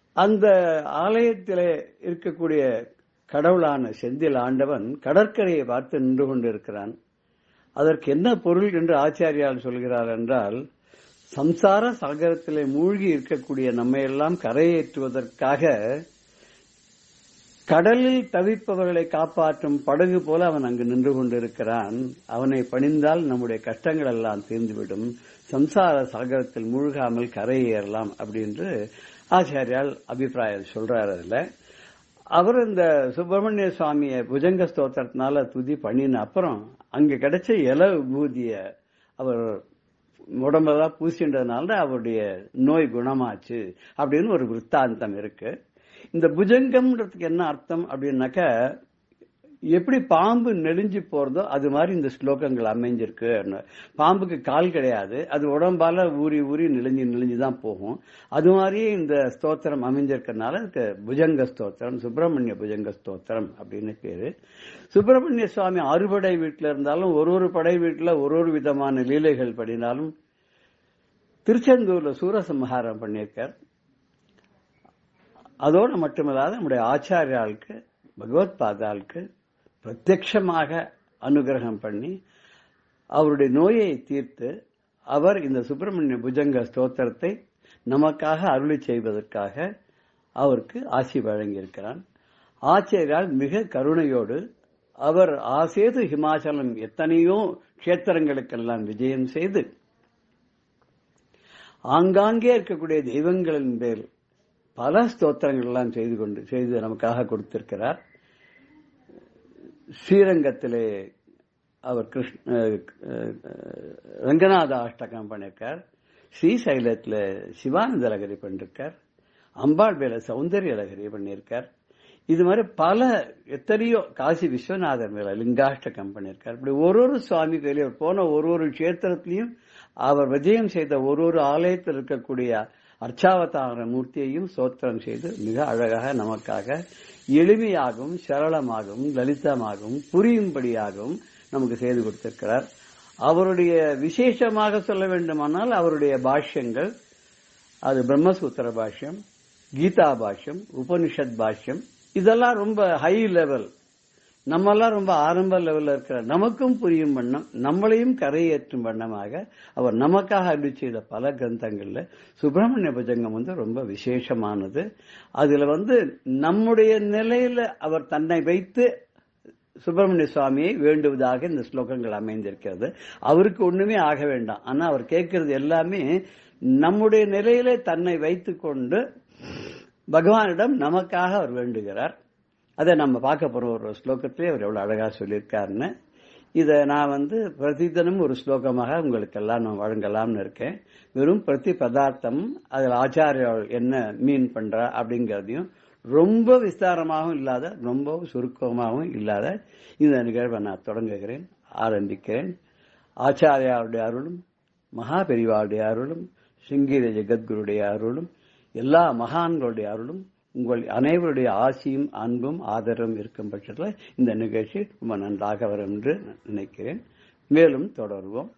அந்த ஆலயத்திலே இருக்கக்கூடிய கடவுளான செந்தில் ஆண்டவன் கடற்கரையை பார்த்து நின்று கொண்டிருக்கிறான் அதற்கு என்ன பொருள் என்று ஆச்சாரியால் சொல்கிறார் என்றால் சம்சார சாகரத்திலே மூழ்கி இருக்கக்கூடிய நம்மை எல்லாம் கரையேற்றுவதற்காக கடலில் தவிப்பவர்களை காப்பாற்றும் படகு போல அவன் அங்கு நின்று கொண்டிருக்கிறான் அவனை பணிந்தால் நம்முடைய கஷ்டங்கள் எல்லாம் தீர்ந்துவிடும் சம்சார சாகரத்தில் மூழ்காமல் கரையேறலாம் அப்படின்னு ஆச்சாரியால் அபிப்பிராயம் சொல்றாரு அதுல அவர் இந்த சுப்பிரமணிய சுவாமிய புஜங்க ஸ்தோத்திரத்தினால துதி பண்ணின அப்புறம் அங்க கிடைச்ச இல விபூதிய அவர் உடம்பெல்லாம் பூசின்றதுனால அவருடைய நோய் குணமாச்சு அப்படின்னு ஒரு விற்த்தாந்தம் இருக்கு இந்த புஜங்கம்ன்றதுக்கு என்ன அர்த்தம் அப்படின்னாக்க எப்படி பாம்பு நெளிஞ்சு போறதோ அது மாதிரி இந்த ஸ்லோகங்கள் அமைஞ்சிருக்கு பாம்புக்கு கால் கிடையாது அது உடம்பால ஊறி ஊறி நெளிஞ்சு நெளிஞ்சு தான் போகும் அது மாதிரியே இந்த ஸ்தோத்திரம் அமைஞ்சிருக்கனால இதுக்கு புஜங்க ஸ்தோத்திரம் சுப்பிரமணிய புஜங்க ஸ்தோத்திரம் அப்படின்னு பேரு சுப்பிரமணிய சுவாமி அறுபடை வீட்டில் இருந்தாலும் ஒரு ஒரு படை வீட்டில் ஒரு ஒரு விதமான லீலைகள் பண்ணினாலும் திருச்செந்தூர்ல சூரசம்ஹாரம் பண்ணியிருக்கார் அதோடு மட்டுமல்லாத நம்முடைய ஆச்சாரியாளுக்கு பகவத் பாதாளுக்கு பிரத்யட்சமாக அனுகிரகம் பண்ணி அவருடைய நோயை தீர்த்து அவர் இந்த சுப்பிரமணிய புஜங்க ஸ்தோத்திரத்தை நமக்காக அருளி செய்வதற்காக அவருக்கு ஆசி வழங்கியிருக்கிறான் ஆச்சாரியால் மிக கருணையோடு அவர் ஆசேது ஹிமாச்சலம் எத்தனையோ கஷேத்திரங்களுக்கெல்லாம் விஜயம் செய்து ஆங்காங்கே இருக்கக்கூடிய தெய்வங்களின் பேர் பல ஸ்தோத்திரங்கள் எல்லாம் செய்து கொண்டு செய்து நமக்காக கொடுத்திருக்கிறார் ஸ்ரீரங்கத்திலே அவர் கிருஷ்ண ரங்கநாத அஷ்டகம் பண்ணிருக்கார் ஸ்ரீசைலத்தில் சிவானந்த லகரி பண்ணிருக்கார் அம்பாள் வேல சௌந்தரிய லகரி பண்ணியிருக்கார் இது மாதிரி பல எத்தனையோ காசி விஸ்வநாதர் மேல லிங்காஷ்டகம் பண்ணியிருக்கார் இப்படி ஒரு ஒரு சுவாமி கையில போன ஒரு ஒரு கஷேத்திரத்திலையும் அவர் விஜயம் செய்த ஒரு ஒரு ஆலயத்தில் இருக்கக்கூடிய அர்ச்சாவதார மூர்த்தியையும் சோத்திரம் செய்து மிக அழகாக நமக்காக எளிமையாகவும் சரளமாகவும் லலிதமாகவும் புரியும்படியாகவும் நமக்கு செய்து கொடுத்திருக்கிறார் அவருடைய விசேஷமாக சொல்ல வேண்டுமானால் அவருடைய பாஷ்யங்கள் அது பிரம்மசூத்திர பாஷ்யம் கீதா பாஷ்யம் உபனிஷத் பாஷ்யம் இதெல்லாம் ரொம்ப ஹை லெவல் நம்மெல்லாம் ரொம்ப ஆரம்ப லெவலில் இருக்கிற நமக்கும் புரியும் வண்ணம் நம்மளையும் கரையேற்றும் வண்ணமாக அவர் நமக்காக அருளி செய்த பல கிரந்தங்கள்ல சுப்பிரமணிய புஜங்கம் வந்து ரொம்ப விசேஷமானது அதுல வந்து நம்முடைய நிலையில அவர் தன்னை வைத்து சுப்பிரமணிய சுவாமியை வேண்டுவதாக இந்த ஸ்லோகங்கள் அமைந்திருக்கிறது அவருக்கு ஒண்ணுமே ஆக வேண்டாம் ஆனா அவர் கேட்கறது எல்லாமே நம்முடைய நிலையில தன்னை வைத்துக் கொண்டு பகவானிடம் நமக்காக அவர் வேண்டுகிறார் அதை நம்ம பார்க்க போறோம் ஒரு ஸ்லோகத்திலே அவர் எவ்வளவு அழகா சொல்லியிருக்காருன்னு இதை நான் வந்து பிரதிதினம் ஒரு ஸ்லோகமாக உங்களுக்கெல்லாம் நான் வழங்கலாம்னு இருக்கேன் வெறும் பிரதி பதார்த்தம் அதில் ஆச்சாரியால் என்ன மீன் பண்றா அப்படிங்கிறதையும் ரொம்ப விஸ்தாரமாகவும் இல்லாத ரொம்ப சுருக்கமாகவும் இல்லாத இந்த நிகழ்வை நான் தொடங்குகிறேன் ஆரம்பிக்கிறேன் ஆச்சாரியாருடைய அருளும் மகா பெரிவாருடைய அருளும் சிங்கீர ஜெகத்குருடைய அருளும் எல்லா மகான்களுடைய அருளும் உங்கள் அனைவருடைய ஆசியும் அன்பும் ஆதரவும் இருக்கும் பட்சத்தில் இந்த நிகழ்ச்சி ரொம்ப நன்றாக வரும் என்று நினைக்கிறேன் மேலும் தொடர்வோம்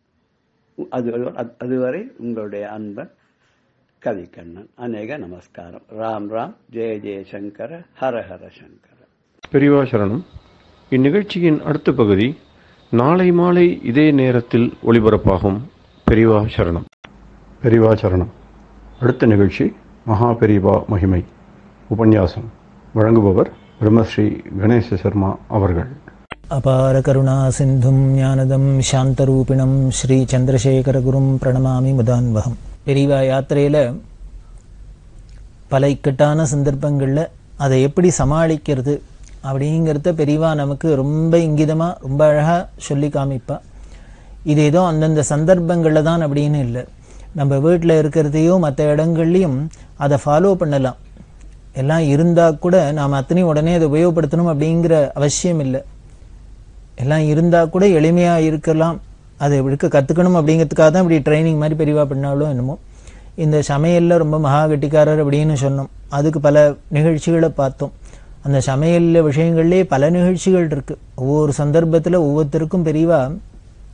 அது அதுவரை உங்களுடைய அன்பன் கவிக்கண்ணன் அநேக நமஸ்காரம் ராம் ராம் ஜெய ஜெய சங்கர ஹர ஹர சங்கர பெரியவா சரணம் இந்நிகழ்ச்சியின் அடுத்த பகுதி நாளை மாலை இதே நேரத்தில் ஒளிபரப்பாகும் பெரியவா சரணம் பெரியவா சரணம் அடுத்த நிகழ்ச்சி மகா பெரியவா மகிமை உபன்யாசம் வழங்குபவர் பிரம்மஸ்ரீ கணேச சர்மா அவர்கள் அபார கருணா சிந்தும் ஞானதம் சாந்தரூபிணம் ஸ்ரீ சந்திரசேகரகுரும் பிரணமாமி முதான்வகம் பெரியவா யாத்திரையில் பல இக்கட்டான சந்தர்ப்பங்களில் அதை எப்படி சமாளிக்கிறது அப்படிங்கிறத பெரியவா நமக்கு ரொம்ப இங்கிதமாக ரொம்ப அழகாக சொல்லி காமிப்பா இது ஏதோ அந்தந்த சந்தர்ப்பங்களில் தான் அப்படின்னு இல்லை நம்ம வீட்டில் இருக்கிறதையோ மற்ற இடங்கள்லையும் அதை ஃபாலோ பண்ணலாம் எல்லாம் இருந்தால் கூட நாம் அத்தனையும் உடனே அதை உபயோகப்படுத்தணும் அப்படிங்கிற அவசியம் இல்லை எல்லாம் இருந்தால் கூட எளிமையாக இருக்கலாம் அதை இருக்க கற்றுக்கணும் அப்படிங்கிறதுக்காக தான் இப்படி ட்ரைனிங் மாதிரி பெரியவா பண்ணாலும் என்னமோ இந்த சமையலில் ரொம்ப மகா கெட்டிக்காரர் அப்படின்னு சொன்னோம் அதுக்கு பல நிகழ்ச்சிகளை பார்த்தோம் அந்த சமையலில் விஷயங்கள்லேயே பல நிகழ்ச்சிகள் இருக்குது ஒவ்வொரு சந்தர்ப்பத்தில் ஒவ்வொருத்தருக்கும் பெரியவா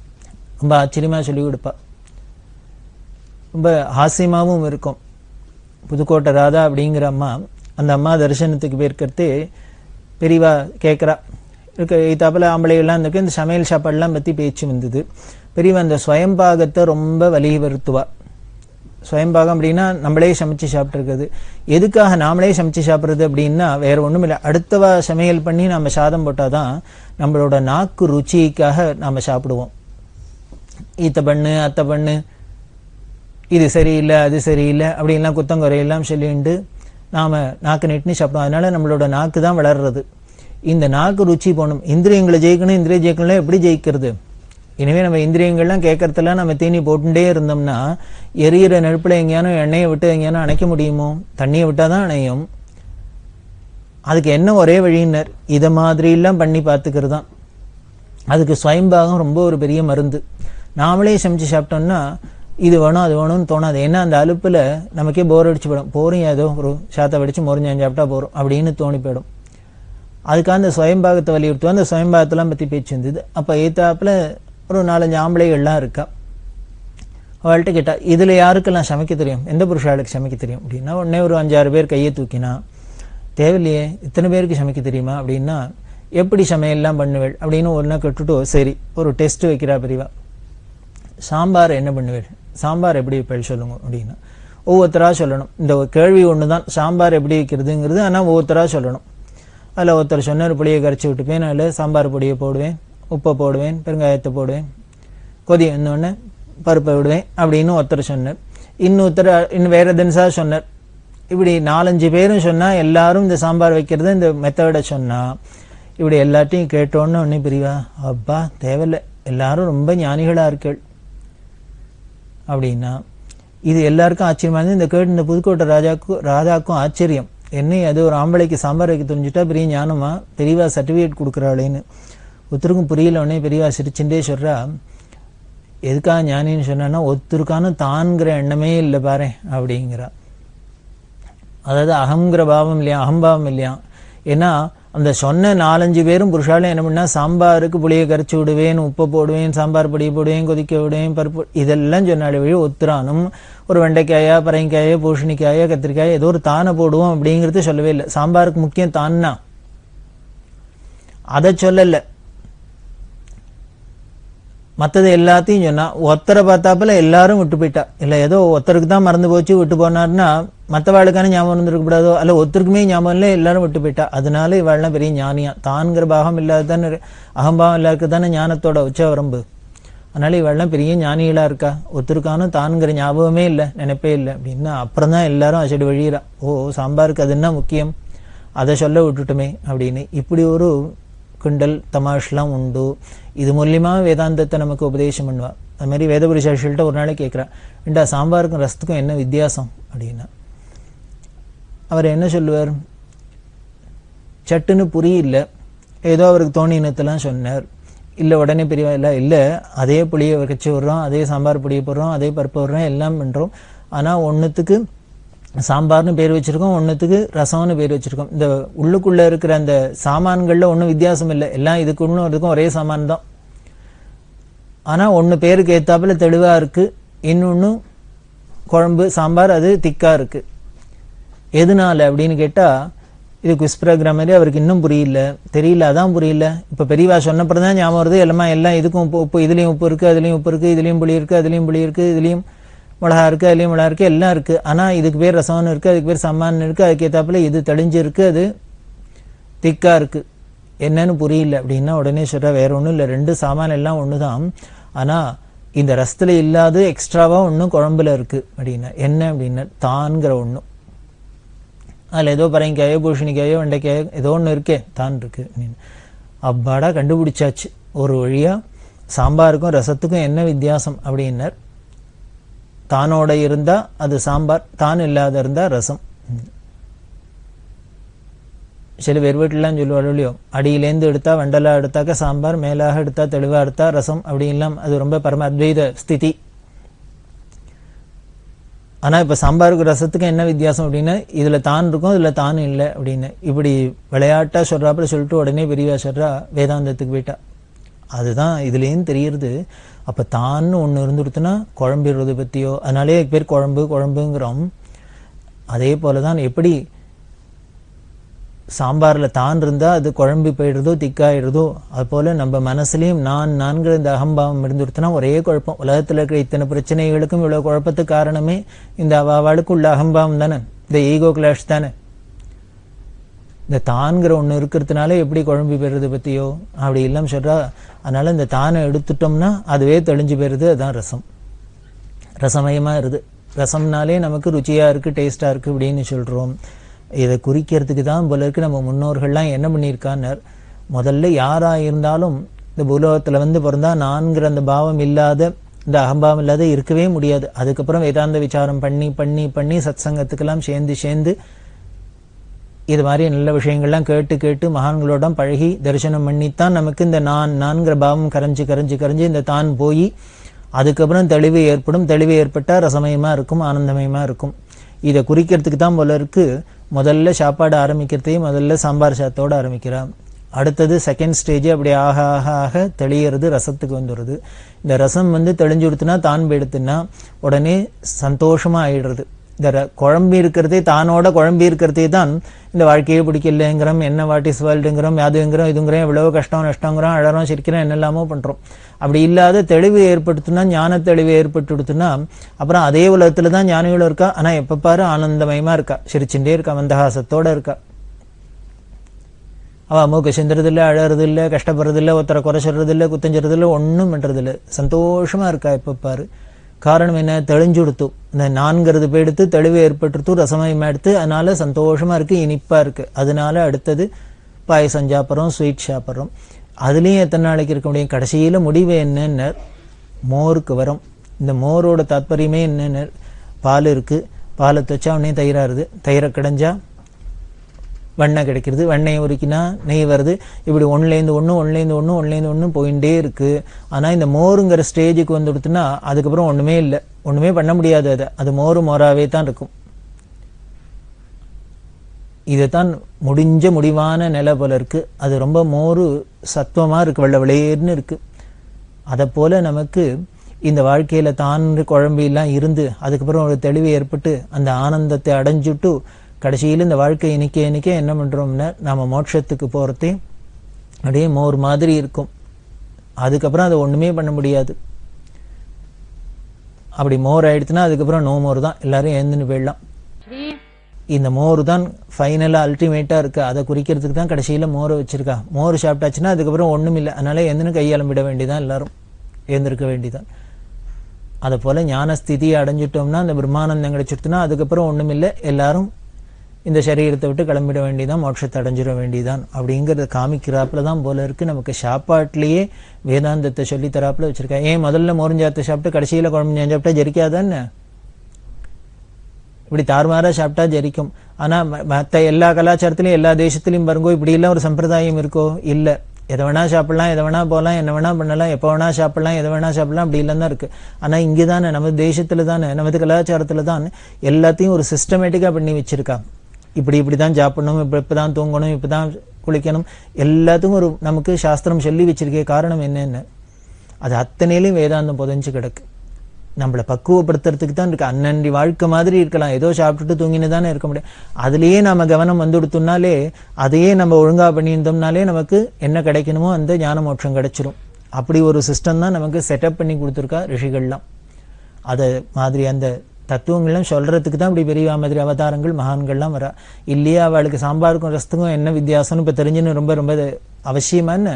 ரொம்ப ஆச்சரியமாக சொல்லிக் கொடுப்பா ரொம்ப ஹாஸ்யமாகவும் இருக்கும் புதுக்கோட்டை ராதா அப்படிங்கிற அம்மா அந்த அம்மா தரிசனத்துக்கு போயிருக்கிறது பெரியவா கேட்குறா இருக்க இத்தாப்பில் ஆம்பளைகள்லாம் இருந்திருக்கு இந்த சமையல் சாப்பாடுலாம் பற்றி பேச்சு வந்தது பெரியவா அந்த ஸ்வயம்பாகத்தை ரொம்ப வலியுறுத்துவா ஸ்வயம்பாகம் அப்படின்னா நம்மளே சமைச்சு சாப்பிட்ருக்குது எதுக்காக நாமளே சமைச்சு சாப்பிட்றது அப்படின்னா வேற ஒன்றும் இல்லை அடுத்தவா சமையல் பண்ணி நம்ம சாதம் போட்டால் தான் நம்மளோட நாக்கு ருச்சிக்காக நாம் சாப்பிடுவோம் ஈத்த பண்ணு அத்தை பண்ணு இது சரியில்லை அது சரியில்லை அப்படின்லாம் குத்தங்குறையெல்லாம் சொல்லிட்டு நாம் நாக்கு நெட்டுன்னு சாப்பிடுவோம் அதனால நம்மளோட நாக்கு தான் வளர்றது இந்த நாக்கு ருச்சி போகணும் இந்திரியங்களை ஜெயிக்கணும் இந்திரிய ஜெயிக்கணும் எப்படி ஜெயிக்கிறது இனிமே நம்ம இந்திரியங்கள்லாம் கேட்கறதெல்லாம் நம்ம தீனி போட்டுட்டே இருந்தோம்னா எரியிற நெருப்புல எங்கேயானும் எண்ணெயை விட்டு எங்கேயானும் அணைக்க முடியுமோ தண்ணியை விட்டால் தான் அணையும் அதுக்கு என்ன ஒரே வழியினர் இதை மாதிரிலாம் பண்ணி பார்த்துக்கிறது தான் அதுக்கு ஸ்வயம்பாகம் ரொம்ப ஒரு பெரிய மருந்து நாமளே சமைச்சு சாப்பிட்டோம்னா இது வேணும் அது வேணும்னு தோணாது ஏன்னா அந்த அலுப்பில் நமக்கே போர் அடிச்சு போயிடும் போரும் ஏதோ ஒரு சாத்தை வடிச்சு மொறிஞ்சான் சாப்பிட்டா போகிறோம் அப்படின்னு தோணி போயிடும் அதுக்காக அந்த சுயம்பாகத்தை வலியுறுத்துவா அந்த சுயம்பாகத்தெல்லாம் பற்றி பேச்சு இருந்தது அப்போ ஏத்தாப்புல ஒரு நாலஞ்சு ஆம்பளைகள்லாம் இருக்கா அவள்கிட்ட கேட்டா இதில் யாருக்கெல்லாம் சமைக்க தெரியும் எந்த புருஷாளுக்கு சமைக்க தெரியும் அப்படின்னா உடனே ஒரு அஞ்சாறு பேர் கையை தூக்கினா தேவையில்லையே இத்தனை பேருக்கு சமைக்க தெரியுமா அப்படின்னா எப்படி சமையல்லாம் பண்ணுவேள் அப்படின்னு ஒரு நாள் கேட்டுட்டு சரி ஒரு டெஸ்ட் வைக்கிறா பெரியவா சாம்பார் என்ன பண்ணுவேள் சாம்பார் எப்படி வைப்பேள் சொல்லுங்க அப்படின்னா ஒவ்வொருத்தராக சொல்லணும் இந்த ஒரு கேள்வி ஒன்று தான் சாம்பார் எப்படி வைக்கிறதுங்கிறது ஆனால் ஒவ்வொருத்தராக சொல்லணும் அதில் ஒருத்தர் சொன்னார் புளியை கரைச்சி விட்டுப்பேன் அதில் சாம்பார் பொடியை போடுவேன் உப்பை போடுவேன் பெருங்காயத்தை போடுவேன் கொதி வந்தோடனே பருப்பை விடுவேன் அப்படின்னு ஒருத்தர் சொன்னார் இன்னொருத்தர் இன்னும் வேற தினசா சொன்னார் இப்படி நாலஞ்சு பேரும் சொன்னால் எல்லாரும் இந்த சாம்பார் வைக்கிறது இந்த மெத்தடை சொன்னா இப்படி எல்லாத்தையும் கேட்டோன்னு ஒன்னே பிரிவா அப்பா தேவையில்லை எல்லாரும் ரொம்ப ஞானிகளாக இருக்கள் அப்படின்னா இது எல்லாருக்கும் ஆச்சரியமா இருந்து இந்த கேட்டு இந்த புதுக்கோட்டை ராஜாக்கும் ராதாக்கும் ஆச்சரியம் என்ன அது ஒரு ஆம்பளைக்கு சாம்பார் வைக்க தெரிஞ்சுட்டா பெரிய ஞானமா பெரியவா சர்டிஃபிகேட் கொடுக்குறாளேன்னு ஒருத்தருக்கும் புரியல உடனே பெரியவா சிரிச்சுட்டே சொல்றா எதுக்காக ஞானின்னு சொன்னா ஒருத்தருக்கான தான்கிற எண்ணமே இல்லை பாரு அப்படிங்கிறா அதாவது அகங்கிற பாவம் இல்லையா அகம்பாவம் இல்லையா ஏன்னா அந்த சொன்ன நாலஞ்சு பேரும் புருஷாலும் என்ன பண்ணா சாம்பாருக்கு புளியை கரைச்சி விடுவேன் உப்பை போடுவேன் சாம்பார் பொடியை போடுவேன் கொதிக்க விடுவேன் பருப்பு இதெல்லாம் சொன்னாலே வழி ஒத்துறானும் ஒரு வெண்டைக்காயா பரங்கிக்காயா பூசணிக்காயா கத்திரிக்காயா ஏதோ ஒரு தானை போடுவோம் அப்படிங்கிறது சொல்லவே இல்லை சாம்பாருக்கு முக்கியம் தான்னா அதை சொல்லலை மற்றது எல்லாத்தையும் சொன்னா ஒத்தரை பார்த்தாப்புல எல்லாரும் விட்டு போயிட்டா இல்ல ஏதோ ஒருத்தருக்கு தான் மறந்து போச்சு விட்டு போனார்னா மற்றவாளுக்கான ஞாபகம் இருந்திருக்க கூடாதோ அல்ல ஒருத்தருக்குமே ஞாபகம் இல்லை எல்லாரும் விட்டு போயிட்டா அதனால இவாள்லாம் பெரிய ஞானியா தான்கிற பாகம் இல்லாத தானே அகம்பாவம் இல்லாருக்கு தானே ஞானத்தோட உச்ச வரம்பு அதனால இவாள்லாம் பெரிய ஞானிகளா இருக்கா ஒருத்தருக்கான தான்கிற ஞாபகமே இல்லை நினைப்பே இல்லை அப்படின்னா அப்புறம் தான் எல்லாரும் அசடி வழியிறா ஓ சாம்பாருக்கு அது என்ன முக்கியம் அதை சொல்ல விட்டுட்டுமே அப்படின்னு இப்படி ஒரு கிண்டல் தமாஷ்லாம் உண்டு இது மூலியமா வேதாந்தத்தை நமக்கு உபதேசம் பண்ணுவா அது மாதிரி வேதபுரிசாட்சிகள்கிட்ட ஒரு நாளைக்கு கேட்குறா ஏண்டா சாம்பாருக்கும் ரசத்துக்கும் என்ன வித்தியாசம் அப்படின்னா அவர் என்ன சொல்லுவார் சட்டுன்னு புரியல ஏதோ அவருக்கு தோணினத்தெல்லாம் சொன்னார் இல்லை உடனே பெரியவா இல்லை இல்லை அதே புளியை வச்சு விடுறோம் அதே சாம்பார் பொடியை போடுறோம் அதே பருப்பு விடுறோம் எல்லாம் பண்ணுறோம் ஆனால் ஒன்றுத்துக்கு சாம்பார்னு பேர் வச்சிருக்கோம் ஒன்றுத்துக்கு ரசம்னு பேர் வச்சிருக்கோம் இந்த உள்ளுக்குள்ள இருக்கிற அந்த சாமான்கள்ல ஒன்றும் வித்தியாசம் இல்லை எல்லாம் இதுக்கு ஒன்றும் இதுக்கும் ஒரே சாமான் தான் ஆனால் ஒன்று பேருக்கு ஏத்தாப்புல தெளிவா இருக்கு இன்னொன்று குழம்பு சாம்பார் அது திக்கா இருக்கு எதனால அப்படின்னு கேட்டா இது குவிஸ் ப்ரோக்ராம் மாதிரி அவருக்கு இன்னும் புரியல தெரியல அதான் புரியல இப்போ பெரியவா சொன்னப்பறம் தான் ஞாபகம் வருது எல்லாமே எல்லாம் இதுக்கும் உப்பு உப்பு இதுலேயும் உப்பு இருக்கு அதுலேயும் உப்பு இருக்கு இதுலேயும் புளி இருக்கு அதுலேயும் புளி இருக்கு இதுலேயும் மிளகா இருக்கு அதுலேயும் மிளகா இருக்கு எல்லாம் இருக்கு ஆனால் இதுக்கு பேர் ரசம்னு இருக்கு அதுக்கு பேர் சம்மான் இருக்கு அதுக்கு ஏத்தாப்புல இது தெளிஞ்சிருக்கு அது திக்கா இருக்கு என்னன்னு புரியல அப்படின்னா உடனே சொல்ற வேற ஒன்றும் இல்லை ரெண்டு சாமான் எல்லாம் ஒன்று தான் ஆனால் இந்த ரசத்துல இல்லாத எக்ஸ்ட்ராவா ஒன்றும் குழம்புல இருக்கு அப்படின்னா என்ன அப்படின்னா தான்கிற ஒன்று அதில் ஏதோ பரங்கிக்காயோ பூஷணிக்காயோ வெண்டைக்காயோ ஏதோ ஒன்று இருக்கே தான் இருக்கு அப்படின்னு அப்பாடா கண்டுபிடிச்சாச்சு ஒரு வழியா சாம்பாருக்கும் ரசத்துக்கும் என்ன வித்தியாசம் அப்படின்னார் தானோட இருந்தா அது சாம்பார் தான் இல்லாத இருந்தா ரசம் சில பேர் வீட்டிலாம் சொல்லுவாள் இல்லையோ அடியிலேருந்து எடுத்தா வண்டலா எடுத்தாக்க சாம்பார் மேலாக எடுத்தா தெளிவா எடுத்தா ரசம் அப்படின்லாம் அது ரொம்ப பரம அத்வைத ஸ்திதி ஆனா இப்ப சாம்பாருக்கு ரசத்துக்கு என்ன வித்தியாசம் அப்படின்னா இதுல தான் இருக்கும் இதுல தான் இல்லை அப்படின்னு இப்படி விளையாட்டா சொல்றாப்புல சொல்லிட்டு உடனே பெரியவா சொல்றா வேதாந்தத்துக்கு போயிட்டா அதுதான் இதுலேயும் தெரியுறது அப்ப தான் ஒண்ணு இருந்துடுத்துன்னா குழம்பிடுறது பத்தியோ அதனாலே பேர் குழம்பு குழம்புங்கிறோம் அதே போல தான் எப்படி சாம்பாரில் தான் இருந்தால் அது குழம்பி போயிடுறதோ திக்காயிடுறதோ அது போல நம்ம மனசுலயும் நான் நான்கிற இந்த அகம்பாவம் இருந்துடுத்துனா ஒரே குழப்பம் உலகத்தில் இருக்கிற இத்தனை பிரச்சனைகளுக்கும் இவ்வளோ குழப்பத்துக்கு காரணமே இந்த அவாவாளுக்கு உள்ள அகம்பாவம் தானே இந்த ஈகோ கிளாஷ் தானே இந்த தான்கிற ஒன்று இருக்கிறதுனால எப்படி குழம்பி போயிடுறது பற்றியோ அப்படி இல்லாம சொல்றா அதனால இந்த தானை எடுத்துட்டோம்னா அதுவே தெளிஞ்சு போயிடுது அதுதான் ரசம் ரசமயமா இருது ரசம்னாலே நமக்கு ருச்சியா இருக்கு டேஸ்டா இருக்கு அப்படின்னு சொல்றோம் இதை குறிக்கிறதுக்கு தான் போல இருக்கு நம்ம முன்னோர்கள்லாம் என்ன பண்ணியிருக்கான்னர் முதல்ல யாரா இருந்தாலும் இந்த பூலோகத்துல வந்து பிறந்தா நான்கிற அந்த பாவம் இல்லாத இந்த அகம்பாவம் இல்லாத இருக்கவே முடியாது அதுக்கப்புறம் வேதாந்த விசாரம் பண்ணி பண்ணி பண்ணி சத் சங்கத்துக்கெல்லாம் சேர்ந்து சேர்ந்து இது மாதிரி நல்ல விஷயங்கள்லாம் கேட்டு கேட்டு மகான்களோட பழகி தரிசனம் பண்ணித்தான் நமக்கு இந்த நான் நான்கிற பாவம் கரைஞ்சு கரைஞ்சு கரைஞ்சு இந்த தான் போய் அதுக்கப்புறம் தெளிவு ஏற்படும் தெளிவு ஏற்பட்டா ரசமயமா இருக்கும் ஆனந்தமயமா இருக்கும் இதை குறிக்கிறதுக்கு தான் போல இருக்கு முதல்ல சாப்பாடு ஆரம்பிக்கிறதே முதல்ல சாம்பார் சாத்தோட ஆரம்பிக்கிறான் அடுத்தது செகண்ட் ஸ்டேஜ் அப்படி ஆக ஆக ஆக தெளியறது ரசத்துக்கு வந்துடுது இந்த ரசம் வந்து தெளிஞ்சு கொடுத்துனா தான் போயிடுத்துன்னா உடனே சந்தோஷமா ஆயிடுறது இந்த ர- குழம்பி இருக்கிறதே தானோட குழம்பி இருக்கிறதே தான் இந்த வாழ்க்கையே பிடிக்கலங்கிறோம் என்ன வாட் இஸ் வேர்ல்டுங்கிறோம் அதுங்கிறோம் இதுங்கிறோம் எவ்வளவோ கஷ்டம் நஷ்டங்கிறோம் அழறோம் சிரிக்கிறோம் என்னெல்லாமோ பண்றோம் அப்படி இல்லாத தெளிவு ஏற்படுத்துனா ஞான தெளிவு ஏற்பட்டுடுத்துனா அப்புறம் அதே உலகத்துல தான் ஞானிகளும் இருக்கா ஆனா எப்ப பாரு ஆனந்தமயமா இருக்கா சிரிச்சுட்டே இருக்கா மந்தகாசத்தோட இருக்கா அவ மூக்கு சிந்துறது இல்ல அழறது இல்ல கஷ்டப்படுறது இல்ல ஒருத்தரை குறை சொல்றது இல்ல குத்தம் சொல்றது இல்ல ஒண்ணும் பண்றது இல்ல சந்தோஷமா இருக்கா எப்ப பாரு காரணம் என்ன தெளிஞ்சுடுத்து இந்த நான்கிறது போயிடுத்து தெளிவு ஏற்பட்டுடுத்து ரசமயமா எடுத்து அதனால சந்தோஷமா இருக்கு இனிப்பா இருக்கு அதனால அடுத்தது பாயசம் சாப்பிட்றோம் ஸ்வீட் சாப்பிட்றோம் அதுலயும் எத்தனை நாளைக்கு இருக்க முடியும் கடைசியில முடிவு என்னன்னு மோருக்கு வரும் இந்த மோரோட தாத்பரியமே என்னன்னு பால் இருக்கு பாலை தொச்சா உடனே தயிராருது தயிரை கிடைஞ்சா வெண்ணெய் கிடைக்கிறது வெண்ணெய் உருக்கினா நெய் வருது இப்படி ஒன்றுலேருந்து ஒன்று ஒன்றுலேருந்து ஒன்று ஒன்றுலேருந்து ஒன்று போயிட்டே இருக்கு ஆனால் இந்த மோருங்கிற ஸ்டேஜுக்கு வந்து கொடுத்துனா அதுக்கப்புறம் ஒன்றுமே இல்லை ஒன்றுமே பண்ண முடியாது அதை அது மோரு மோராவே தான் இருக்கும் இதுதான் முடிஞ்ச முடிவான நிலை போல இருக்கு அது ரொம்ப மோரு சத்துவமா இருக்கு வெள்ளை வெளியேர்னு இருக்கு அதை போல நமக்கு இந்த வாழ்க்கையில தான் குழம்பு எல்லாம் இருந்து அதுக்கப்புறம் ஒரு தெளிவு ஏற்பட்டு அந்த ஆனந்தத்தை அடைஞ்சுட்டு கடைசியில் இந்த வாழ்க்கை இனிக்க இனிக்க என்ன பண்றோம்னா நாம மோட்சத்துக்கு போறதே அப்படியே மோர் மாதிரி இருக்கும் அதுக்கப்புறம் அதை ஒண்ணுமே பண்ண முடியாது அப்படி மோர் ஆயிடுச்சுன்னா அதுக்கப்புறம் நோ மோர் தான் எல்லாரும் எழுந்துன்னு போயிடலாம் இந்த மோர் தான் ஃபைனலாக அல்டிமேட்டாக இருக்கு அதை குறிக்கிறதுக்கு தான் கடைசியில் மோரை வச்சிருக்கா மோர் சாப்பிட்டாச்சுன்னா அதுக்கப்புறம் ஒன்றும் இல்லை அதனால எந்தனு கையாளம்பிட வேண்டியதான் எல்லாரும் எழுந்திருக்க வேண்டியதான் அதை போல ஞான ஸ்திதியை அடைஞ்சிட்டோம்னா அந்த பிரம்மானந்தம் கிடைச்சிட்டுனா அதுக்கப்புறம் ஒன்றும் இல்லை எல்லாரும் இந்த சரீரத்தை விட்டு கிளம்பிட வேண்டியதான் மோட்சத்தை அடைஞ்சிட வேண்டியதான் அப்படிங்கறத காமிக்கிறாப்புல தான் போல இருக்கு நமக்கு சாப்பாட்டிலேயே வேதாந்தத்தை சொல்லி தராப்புல வச்சிருக்கா ஏன் முதல்ல மோரஞ்சாத்தை சாப்பிட்டு கடைசியில குழம்பு சாப்பிட்டா ஜெரிக்காதானே இப்படி தாறுமாறா சாப்பிட்டா ஜரிக்கும் ஆனா ம- மத்த எல்லா கலாச்சாரத்திலயும் எல்லா தேசத்திலயும் பாருங்கோ இப்படி எல்லாம் ஒரு சம்பிரதாயம் இருக்கோ இல்ல எதை வேணா சாப்பிடலாம் எதை வேணா போகலாம் என்ன வேணா பண்ணலாம் எப்போ வேணா சாப்பிடலாம் எதை வேணா சாப்பிடலாம் அப்படி இல்லைன்னு தான் இருக்கு ஆனா இங்கே தானே நம்ம தேசத்துல தானே நமது கலாச்சாரத்துல தான் எல்லாத்தையும் ஒரு சிஸ்டமேட்டிக்கா பண்ணி வச்சிருக்கா இப்படி இப்படி தான் சாப்பிடணும் இப்படி இப்பதான் தூங்கணும் இப்பதான் குளிக்கணும் எல்லாத்துக்கும் ஒரு நமக்கு சாஸ்திரம் சொல்லி வச்சிருக்கே காரணம் என்னன்னு அது அத்தனையிலையும் வேதாந்தம் புதைஞ்சு கிடக்கு நம்மளை பக்குவப்படுத்துறதுக்கு தான் இருக்கு அன்னன்றி வாழ்க்கை மாதிரி இருக்கலாம் ஏதோ சாப்பிட்டுட்டு தூங்கினு தானே இருக்க முடியும் அதுலயே நம்ம கவனம் வந்து கொடுத்தோம்னாலே அதையே நம்ம ஒழுங்கா பண்ணியிருந்தோம்னாலே நமக்கு என்ன கிடைக்கணுமோ அந்த ஞான மோட்சம் கிடைச்சிரும் அப்படி ஒரு சிஸ்டம் தான் நமக்கு செட்டப் பண்ணி கொடுத்துருக்கா ரிஷிகள்லாம் அதை மாதிரி அந்த தத்துவங்கள்லாம் சொல்றதுக்கு தான் இப்படி பெரிய மாதிரி அவதாரங்கள் மகான்கள்லாம் வரா இல்லையா அவளுக்கு சாம்பாருக்கும் ரசத்துக்கும் என்ன வித்தியாசம்னு இப்ப தெரிஞ்சுன்னு ரொம்ப ரொம்ப அவசியமா என்ன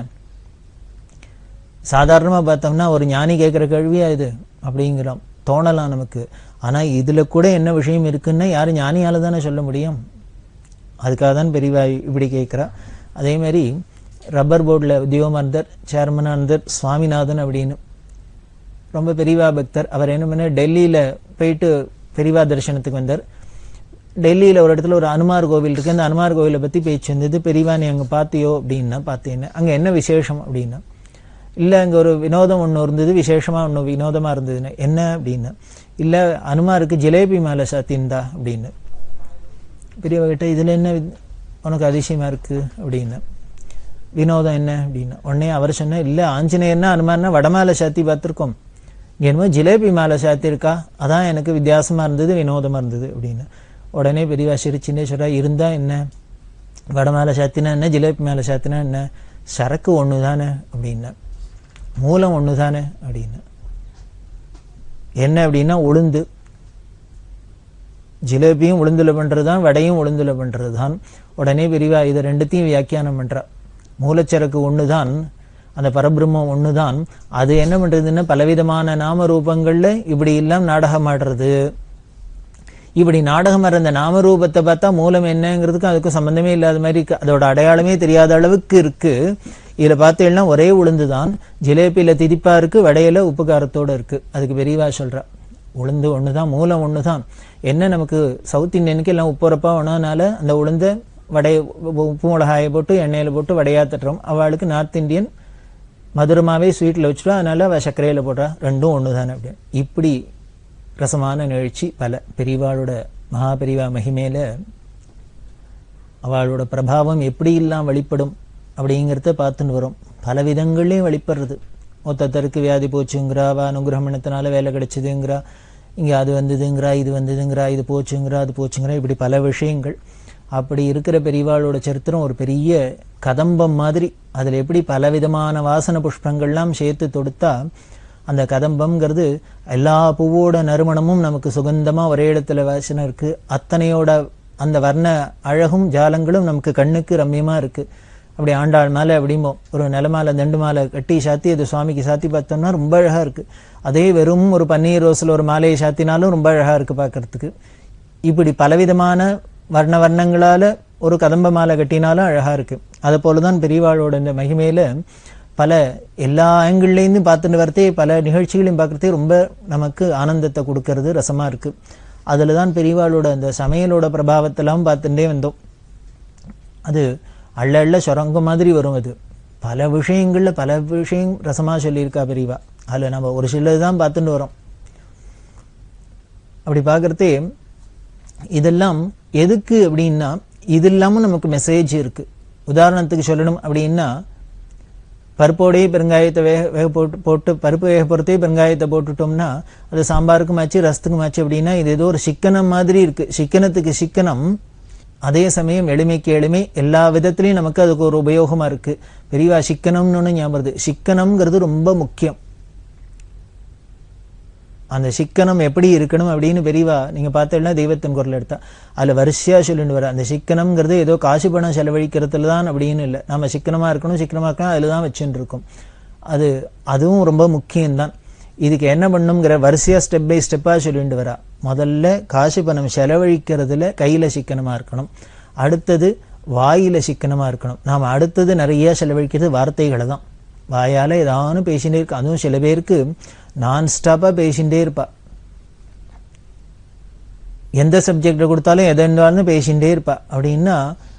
சாதாரணமா பார்த்தோம்னா ஒரு ஞானி கேட்கிற கேள்வியா இது அப்படிங்கிறோம் தோணலாம் நமக்கு ஆனா இதுல கூட என்ன விஷயம் இருக்குன்னா யாரும் ஞானியால தானே சொல்ல முடியும் அதுக்காக தான் பெரியவா இப்படி கேட்கிறா அதே மாதிரி ரப்பர் போர்டில் உத்தியோகமாக இருந்தார் சேர்மனாக இருந்தார் சுவாமிநாதன் அப்படின்னு ரொம்ப பெரியவா பக்தர் அவர் என்ன பண்ண டெல்லியில போயிட்டு பெரியவா தரிசனத்துக்கு வந்தார் டெல்லியில ஒரு இடத்துல ஒரு அனுமார் கோவில் இருக்கு அந்த அனுமார் கோவிலை பத்தி பேச்சு வந்தது பெரியவா நீ அங்க பாத்தியோ அப்படின்னா பார்த்தேன்னு அங்க என்ன விசேஷம் அப்படின்னா இல்ல அங்க ஒரு வினோதம் ஒண்ணு இருந்தது விசேஷமா ஒண்ணு வினோதமா இருந்ததுன்னு என்ன அப்படின்னா இல்ல அனுமாருக்கு ஜிலேபி மேல சாத்தின்தா அப்படின்னு பெரியவா கிட்ட இதுல என்ன வி- உனக்கு அதிசயமா இருக்கு அப்படின்னு வினோதம் என்ன அப்படின்னு உடனே அவர் சொன்ன இல்ல ஆஞ்சநேயர்னா அனுமார்னா வடமேல சாத்தி பார்த்திருக்கோம் இங்க என்னமோ ஜிலேபி மேல சாத்தி இருக்கா அதான் எனக்கு வித்தியாசமா இருந்தது வினோதமா இருந்தது அப்படின்னு உடனே பெரியவா சிரிச்சுன்னே சொல்றா இருந்தா என்ன வடை மேலே சாத்தினா என்ன ஜிலேபி மேலே சாத்தினா என்ன சரக்கு ஒன்று தானே அப்படின்னா மூலம் ஒன்று தானே அப்படின்னு என்ன அப்படின்னா உளுந்து ஜிலேபியும் உளுந்துல பண்றது தான் வடையும் உளுந்துல பண்றது தான் உடனே பெரியவா இதை ரெண்டுத்தையும் வியாக்கியானம் பண்றா மூலச்சரக்கு ஒன்று தான் அந்த பரபிரம்மம் ஒன்று தான் அது என்ன பண்றதுன்னா பலவிதமான நாம ரூபங்கள்ல இப்படி எல்லாம் நாடகம் ஆடுறது இப்படி நாடகம் வர அந்த நாமரூபத்தை பார்த்தா மூலம் என்னங்கிறதுக்கும் அதுக்கும் சம்பந்தமே இல்லாத மாதிரி இருக்கு அதோட அடையாளமே தெரியாத அளவுக்கு இருக்கு இதுல பார்த்தீங்கன்னா ஒரே உளுந்து தான் ஜிலேபியில திதிப்பா இருக்கு வடையில உப்பு காரத்தோட இருக்கு அதுக்கு பெரியவா சொல்றா உளுந்து ஒண்ணுதான் மூலம் ஒண்ணுதான் என்ன நமக்கு சவுத் இந்தியனுக்கு எல்லாம் உப்புரப்பா ஒன்றனால அந்த உளுந்த வடை உப்பு மிளகாயை போட்டு எண்ணெயில போட்டு வடையா தட்டுறோம் அவளுக்கு நார்த் இந்தியன் மதுரமாவே ஸ்வீட்ல வச்சுட்டா அதனால அவ சர்க்கரையில போடுறா ரெண்டும் ஒண்ணுதானே அப்படின்னு இப்படி ரசமான நிகழ்ச்சி பல பெரியவாளோட மகா பெரியவா மகிமையில அவளோட பிரபாவம் எப்படி எல்லாம் வெளிப்படும் அப்படிங்கிறத பார்த்துன்னு வரும் பல விதங்கள்லையும் வெளிப்படுறது ஒத்தத்தருக்கு வியாதி போச்சுங்கிறா அவ அனுகிரகணத்தினால வேலை கிடைச்சதுங்கிறா இங்க அது வந்ததுங்கிறா இது வந்ததுங்கிறா இது போச்சுங்கிறா அது போச்சுங்கிறா இப்படி பல விஷயங்கள் அப்படி இருக்கிற பெரியவாளோட சரித்திரம் ஒரு பெரிய கதம்பம் மாதிரி அதுல எப்படி பலவிதமான வாசன புஷ்பங்கள்லாம் சேர்த்து தொடுத்தா அந்த கதம்பம்ங்கிறது எல்லா பூவோட நறுமணமும் நமக்கு சுகந்தமா ஒரே இடத்துல வாசனை இருக்கு அத்தனையோட அந்த வர்ண அழகும் ஜாலங்களும் நமக்கு கண்ணுக்கு ரம்யமா இருக்கு அப்படி ஆண்டாள் மாலை அப்படிம்போம் ஒரு நிலமாலை தண்டு மாலை கட்டி சாத்தி அது சுவாமிக்கு சாத்தி பார்த்தோம்னா ரொம்ப அழகா இருக்கு அதே வெறும் ஒரு பன்னீர் ரோஸ்ல ஒரு மாலையை சாத்தினாலும் ரொம்ப அழகா இருக்கு பார்க்கறதுக்கு இப்படி பலவிதமான வர்ண வர்ணங்களால ஒரு கதம்ப மாலை கட்டினாலும் அழகா இருக்கு அது போலதான் பெரியவாளோட இந்த மகிமையில பல எல்லா ஆங்கிள்லேருந்து பார்த்துட்டு வரதே பல நிகழ்ச்சிகளையும் பார்க்கறதே ரொம்ப நமக்கு ஆனந்தத்தை கொடுக்கறது ரசமா இருக்கு அதுல தான் பெரியவாளோட அந்த சமையலோட பிரபாவத்தெல்லாம் பார்த்துட்டே வந்தோம் அது அள்ள அள்ள சுரங்க மாதிரி வரும் அது பல விஷயங்கள்ல பல விஷயம் ரசமா சொல்லியிருக்கா பெரியவா அதுல நம்ம ஒரு சிலது தான் பார்த்துட்டு வரோம் அப்படி பார்க்கறதே இதெல்லாம் எதுக்கு அப்படின்னா இது இல்லாமல் நமக்கு மெசேஜ் இருக்கு உதாரணத்துக்கு சொல்லணும் அப்படின்னா பருப்போடையே பெருங்காயத்தை வேக வேக போட்டு போட்டு பருப்பு வேக பொறுத்தே பெருங்காயத்தை போட்டுட்டோம்னா அது சாம்பாருக்கும் ஆச்சு ரசத்துக்கும் ஆச்சு அப்படின்னா இது ஏதோ ஒரு சிக்கனம் மாதிரி இருக்கு சிக்கனத்துக்கு சிக்கனம் அதே சமயம் எளிமைக்கு எளிமை எல்லா விதத்திலையும் நமக்கு அதுக்கு ஒரு உபயோகமா இருக்கு பெரியவா சிக்கனம்னு ஒன்று ஞாபகம் வருது சிக்கனம்ங்கிறது ரொம்ப முக்கியம் அந்த சிக்கனம் எப்படி இருக்கணும் அப்படின்னு பெரியவா நீங்க பார்த்தீங்கன்னா தெய்வத்தின் குரல் எடுத்தா அதுல வரிசையா சொல்லிட்டு வர அந்த சிக்கனம்ங்கிறது ஏதோ காசு பணம் செலவழிக்கிறதுல தான் அப்படின்னு இல்லை நம்ம சிக்கனமா இருக்கணும் சிக்கனமா இருக்கணும் அதுல தான் வச்சுட்டு இருக்கோம் அது அதுவும் ரொம்ப முக்கியம்தான் இதுக்கு என்ன பண்ணுங்கிற வரிசையா ஸ்டெப் பை ஸ்டெப்பா சொல்லிட்டு வரா முதல்ல காசு பணம் செலவழிக்கிறதுல கையில சிக்கனமா இருக்கணும் அடுத்தது வாயில சிக்கனமா இருக்கணும் நாம அடுத்தது நிறைய செலவழிக்கிறது வார்த்தைகளை தான் வாயால ஏதாவது பேசிட்டே இருக்கு அதுவும் சில பேருக்கு நான் ஸ்டாப்பா பேசிட்டே இருப்பா எந்த சப்ஜெக்ட் கொடுத்தாலும் எதை இருந்தாலும் பேசிட்டே இருப்பா அப்படின்னா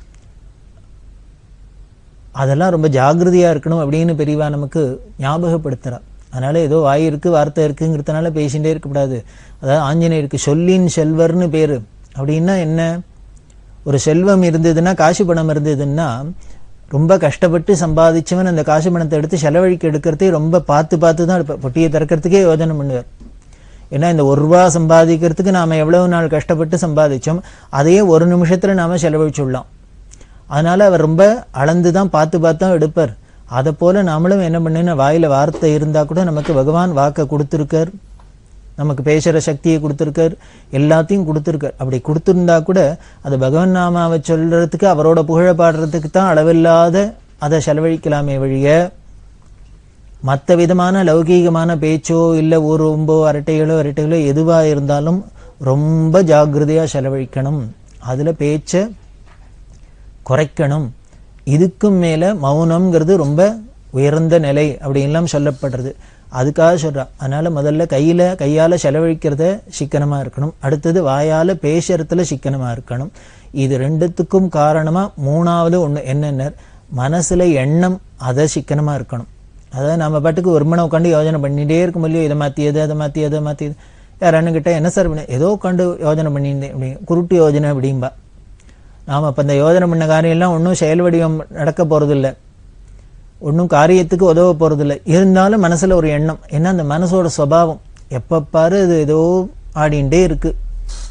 அதெல்லாம் ரொம்ப ஜாகிரதையா இருக்கணும் அப்படின்னு பெரியவா நமக்கு ஞாபகப்படுத்துறா அதனால ஏதோ வாய் இருக்கு வார்த்தை இருக்குங்கிறதுனால பேசிட்டே இருக்கக்கூடாது அதாவது ஆஞ்சநேயருக்கு சொல்லின் செல்வர்னு பேரு அப்படின்னா என்ன ஒரு செல்வம் இருந்ததுன்னா காசு பணம் இருந்ததுன்னா ரொம்ப கஷ்டப்பட்டு சம்பாதிச்சவன் அந்த காசு பணத்தை எடுத்து செலவழிக்க எடுக்கிறதே ரொம்ப பார்த்து பார்த்து தான் எடுப்பார் பொட்டியை திறக்கிறதுக்கே யோஜனை பண்ணுவார் ஏன்னா இந்த ஒரு ரூபா சம்பாதிக்கிறதுக்கு நாம எவ்வளவு நாள் கஷ்டப்பட்டு சம்பாதிச்சோம் அதையே ஒரு நிமிஷத்துல நாம செலவழிச்சுடலாம் அதனால அவர் ரொம்ப அளந்து தான் பார்த்து பார்த்து தான் எடுப்பார் அதை போல நாமளும் என்ன பண்ணுன்னா வாயில வார்த்தை இருந்தா கூட நமக்கு பகவான் வாக்க கொடுத்துருக்கார் நமக்கு பேசுற சக்தியை கொடுத்துருக்கார் எல்லாத்தையும் கொடுத்துருக்கார் அப்படி கொடுத்துருந்தா கூட அது பகவான் நாமாவை சொல்றதுக்கு அவரோட புகழ பாடுறதுக்கு தான் அளவில்லாத அதை செலவழிக்கலாமே வழிய மற்ற விதமான லௌகீகமான பேச்சோ இல்லை ஒரு ரொம்போ அரட்டைகளோ அரட்டைகளோ எதுவா இருந்தாலும் ரொம்ப ஜாக்கிரதையா செலவழிக்கணும் அதுல பேச்சை குறைக்கணும் இதுக்கும் மேல மௌனம்ங்கிறது ரொம்ப உயர்ந்த நிலை அப்படின்லாம் சொல்லப்படுறது அதுக்காக சொல்றா அதனால முதல்ல கையில கையால செலவழிக்கிறத சிக்கனமா இருக்கணும் அடுத்தது வாயால பேசுறதுல சிக்கனமா இருக்கணும் இது ரெண்டுத்துக்கும் காரணமா மூணாவது ஒண்ணு என்னென்ன மனசுல எண்ணம் அதை சிக்கனமா இருக்கணும் அதாவது நம்ம பாட்டுக்கு ஒரு மணி உட்காந்து யோஜனை பண்ணிட்டே இருக்க முடியும் இதை மாத்தியது அதை மாத்தி அதை மாத்தி யாரானு கிட்ட என்ன சார் பண்ண ஏதோ உட்காந்து யோஜனை பண்ணியிருந்தேன் அப்படி குருட்டு யோஜனை அப்படிம்பா நாம அப்ப இந்த யோஜனை பண்ண காரியம் எல்லாம் ஒன்றும் செயல் வடிவம் நடக்க போறதில்லை ஒன்றும் காரியத்துக்கு உதவ போறதில்லை இருந்தாலும் மனசுல ஒரு எண்ணம் ஏன்னா அந்த மனசோட சுபாவம் எப்ப பாரு அது ஏதோ ஆடிண்டே இருக்கு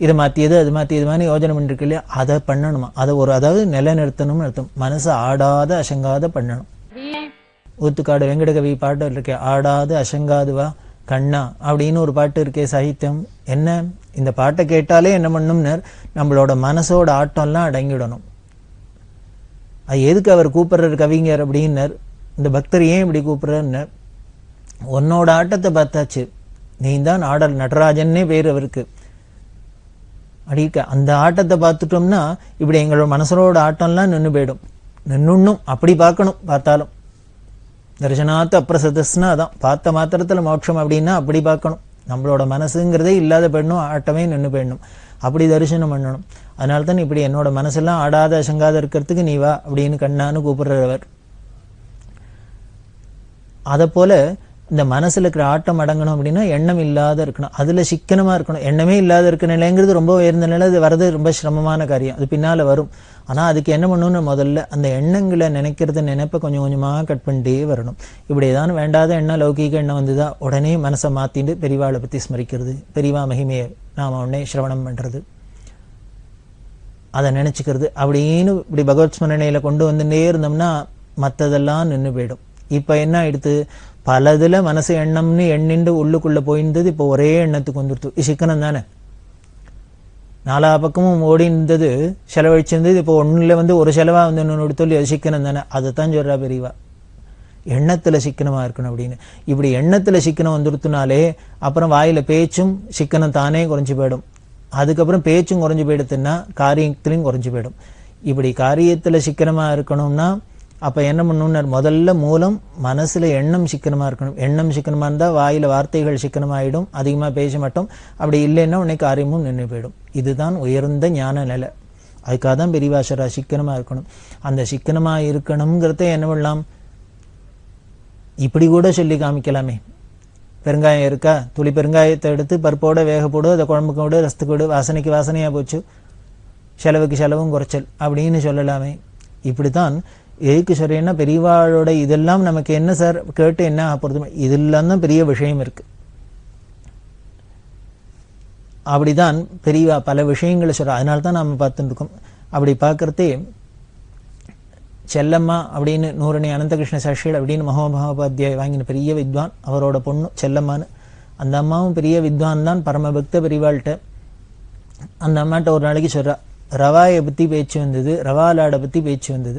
இதை மாற்றியது அது மாற்றி இது மாதிரி யோஜனை பண்ணிருக்கு இல்லையா அதை பண்ணணுமா அதை ஒரு அதாவது நிலைநிறுத்தணும்னு அர்த்தம் மனசை ஆடாத அசங்காத பண்ணணும் ஊத்துக்காடு வெங்கடகவி பாட்டு இருக்கே ஆடாது அசங்காது வா கண்ணா அப்படின்னு ஒரு பாட்டு இருக்கே சாகித்யம் என்ன இந்த பாட்டை கேட்டாலே என்ன பண்ணும்னர் நம்மளோட மனசோட ஆட்டம்லாம் அடங்கிடணும் அது எதுக்கு அவர் கூப்பிடுறாரு கவிஞர் அப்படின்னர் இந்த பக்தர் ஏன் இப்படி கூப்பிடுறாருன்னர் உன்னோட ஆட்டத்தை பார்த்தாச்சு நீ தான் ஆடல் நடராஜன்னே பேர் அவருக்கு அடிக்க அந்த ஆட்டத்தை பார்த்துட்டோம்னா இப்படி எங்களோட மனசரோட ஆட்டம்லாம் நின்று போயிடும் நின்னுண்ணும் அப்படி பார்க்கணும் பார்த்தாலும் தரிசனாத்து அப்பிரசதஸ்னா அதான் பார்த்த மாத்திரத்துல மோட்சம் அப்படின்னா அப்படி பார்க்கணும் நம்மளோட மனசுங்கிறதே இல்லாத போயிடணும் ஆட்டமே நின்று போயிடணும் அப்படி தரிசனம் பண்ணணும் அதனால தான் இப்படி என்னோட மனசெல்லாம் ஆடாத அசங்காத இருக்கிறதுக்கு நீ வா அப்படின்னு கண்ணான்னு கூப்பிடுறவர் அதை போல இந்த மனசுல இருக்கிற ஆட்டம் அடங்கணும் அப்படின்னா எண்ணம் இல்லாத இருக்கணும் அதுல சிக்கனமா இருக்கணும் எண்ணமே இல்லாத இருக்க நிலைங்கிறது ரொம்ப உயர்ந்த நிலை அது வர்றது ரொம்ப சிரமமான காரியம் அது பின்னால வரும் ஆனா அதுக்கு என்ன பண்ணணும்னு முதல்ல அந்த எண்ணங்களை நினைக்கிறது நினைப்ப கொஞ்சம் கொஞ்சமா கட் பண்ணிட்டே வரணும் இப்படி ஏதாவது வேண்டாத எண்ணம் லௌகீக எண்ணம் வந்துதா உடனே மனசை மாத்திட்டு பெரியவாளை பத்தி ஸ்மரிக்கிறது பெரியவா மகிமையை நாம உடனே சிரவணம் பண்றது அதை நினைச்சுக்கிறது அப்படின்னு இப்படி பகவத் ஸ்மரணையில கொண்டு வந்துட்டே இருந்தோம்னா மத்ததெல்லாம் நின்று போயிடும் இப்ப என்ன ஆயிடுத்து பலதுல மனசு எண்ணம்னு எண்ணிண்டு உள்ளுக்குள்ள போயிருந்தது இப்போ ஒரே எண்ணத்துக்கு வந்துடுத்து இது சிக்கனம் தானே நாலா பக்கமும் ஓடி இருந்தது செலவழிச்சிருந்தது இப்போ ஒண்ணுல வந்து ஒரு செலவா வந்து இன்னொன்று சொல்லி அது சிக்கனம் தானே அதைத்தான் சொல்றா பெரியவா எண்ணத்துல சிக்கனமா இருக்கணும் அப்படின்னு இப்படி எண்ணத்துல சிக்கனம் வந்துடுத்துனாலே அப்புறம் வாயில பேச்சும் சிக்கனம் தானே குறைஞ்சு போயிடும் அதுக்கப்புறம் பேச்சும் குறைஞ்சு போயிடுத்துன்னா காரியத்திலையும் குறைஞ்சு போயிடும் இப்படி காரியத்துல சிக்கனமா இருக்கணும்னா அப்ப என்ன பண்ணணும்னார் முதல்ல மூலம் மனசுல எண்ணம் சிக்கனமா இருக்கணும் எண்ணம் சிக்கனமா இருந்தா வாயில வார்த்தைகள் சிக்கனமாயிடும் அதிகமா பேச மாட்டோம் அப்படி இல்லைன்னா உன்னை காரியமும் நின்று போயிடும் இதுதான் உயர்ந்த ஞான நிலை அதுக்காக தான் பெரியவாசரா சிக்கனமா இருக்கணும் அந்த சிக்கனமா இருக்கணுங்கிறத என்ன பண்ணலாம் இப்படி கூட சொல்லி காமிக்கலாமே பெருங்காயம் இருக்கா துளி பெருங்காயத்தை எடுத்து பருப்போட வேக போடு அதை குழம்புக்கு விடு ரசத்துக்கு விடு வாசனைக்கு வாசனையா போச்சு செலவுக்கு செலவும் குறைச்சல் அப்படின்னு சொல்லலாமே இப்படித்தான் எதுக்கு சொல்றேன்னா பெரியவாளோட இதெல்லாம் நமக்கு என்ன சார் கேட்டு என்ன பொறுத்து இதெல்லாம் தான் பெரிய விஷயம் இருக்கு அப்படிதான் பெரியவா பல விஷயங்களை சொல்ற அதனால தான் நாம பார்த்துட்டு இருக்கோம் அப்படி பார்க்கறதே செல்லம்மா அப்படின்னு நூரணி அனந்தகிருஷ்ண சாஷிகள் அப்படின்னு மகோமகோபாத்தியாய் வாங்கின பெரிய வித்வான் அவரோட பொண்ணு செல்லம்மான்னு அந்த அம்மாவும் பெரிய வித்வான் தான் பரமபக்த பெரியவாள்கிட்ட அந்த அம்மாட்ட ஒரு நாளைக்கு சொல்றா ரவாயை பத்தி பேச்சு வந்தது ரவா லாடை பத்தி பேச்சு வந்தது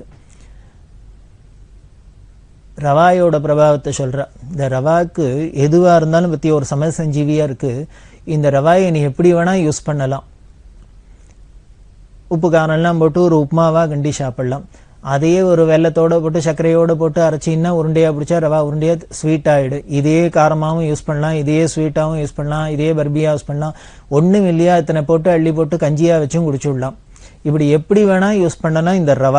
ரவாயோட பிரபாவத்தை சொல்றா இந்த ரவாக்கு எதுவா இருந்தாலும் பத்தி ஒரு சமசஞ்சீவியா இருக்கு இந்த ரவாயை நீ எப்படி வேணா யூஸ் பண்ணலாம் உப்பு காரம்லாம் போட்டு ஒரு உப்புமாவா கண்டி சாப்பிடலாம் அதையே ஒரு வெள்ளத்தோட போட்டு சர்க்கரையோட போட்டு அரைச்சின்னா உருண்டையா பிடிச்சா ரவா உருண்டையா ஸ்வீட் ஆயிடு இதே காரமாவும் யூஸ் பண்ணலாம் இதே ஸ்வீட்டாவும் யூஸ் பண்ணலாம் இதே பர்பியா யூஸ் பண்ணலாம் ஒண்ணும் இல்லையா இத்தனை போட்டு அள்ளி போட்டு கஞ்சியா வச்சும் குடிச்சு விடலாம் இப்படி எப்படி வேணா யூஸ் பண்ணலாம் இந்த ரவா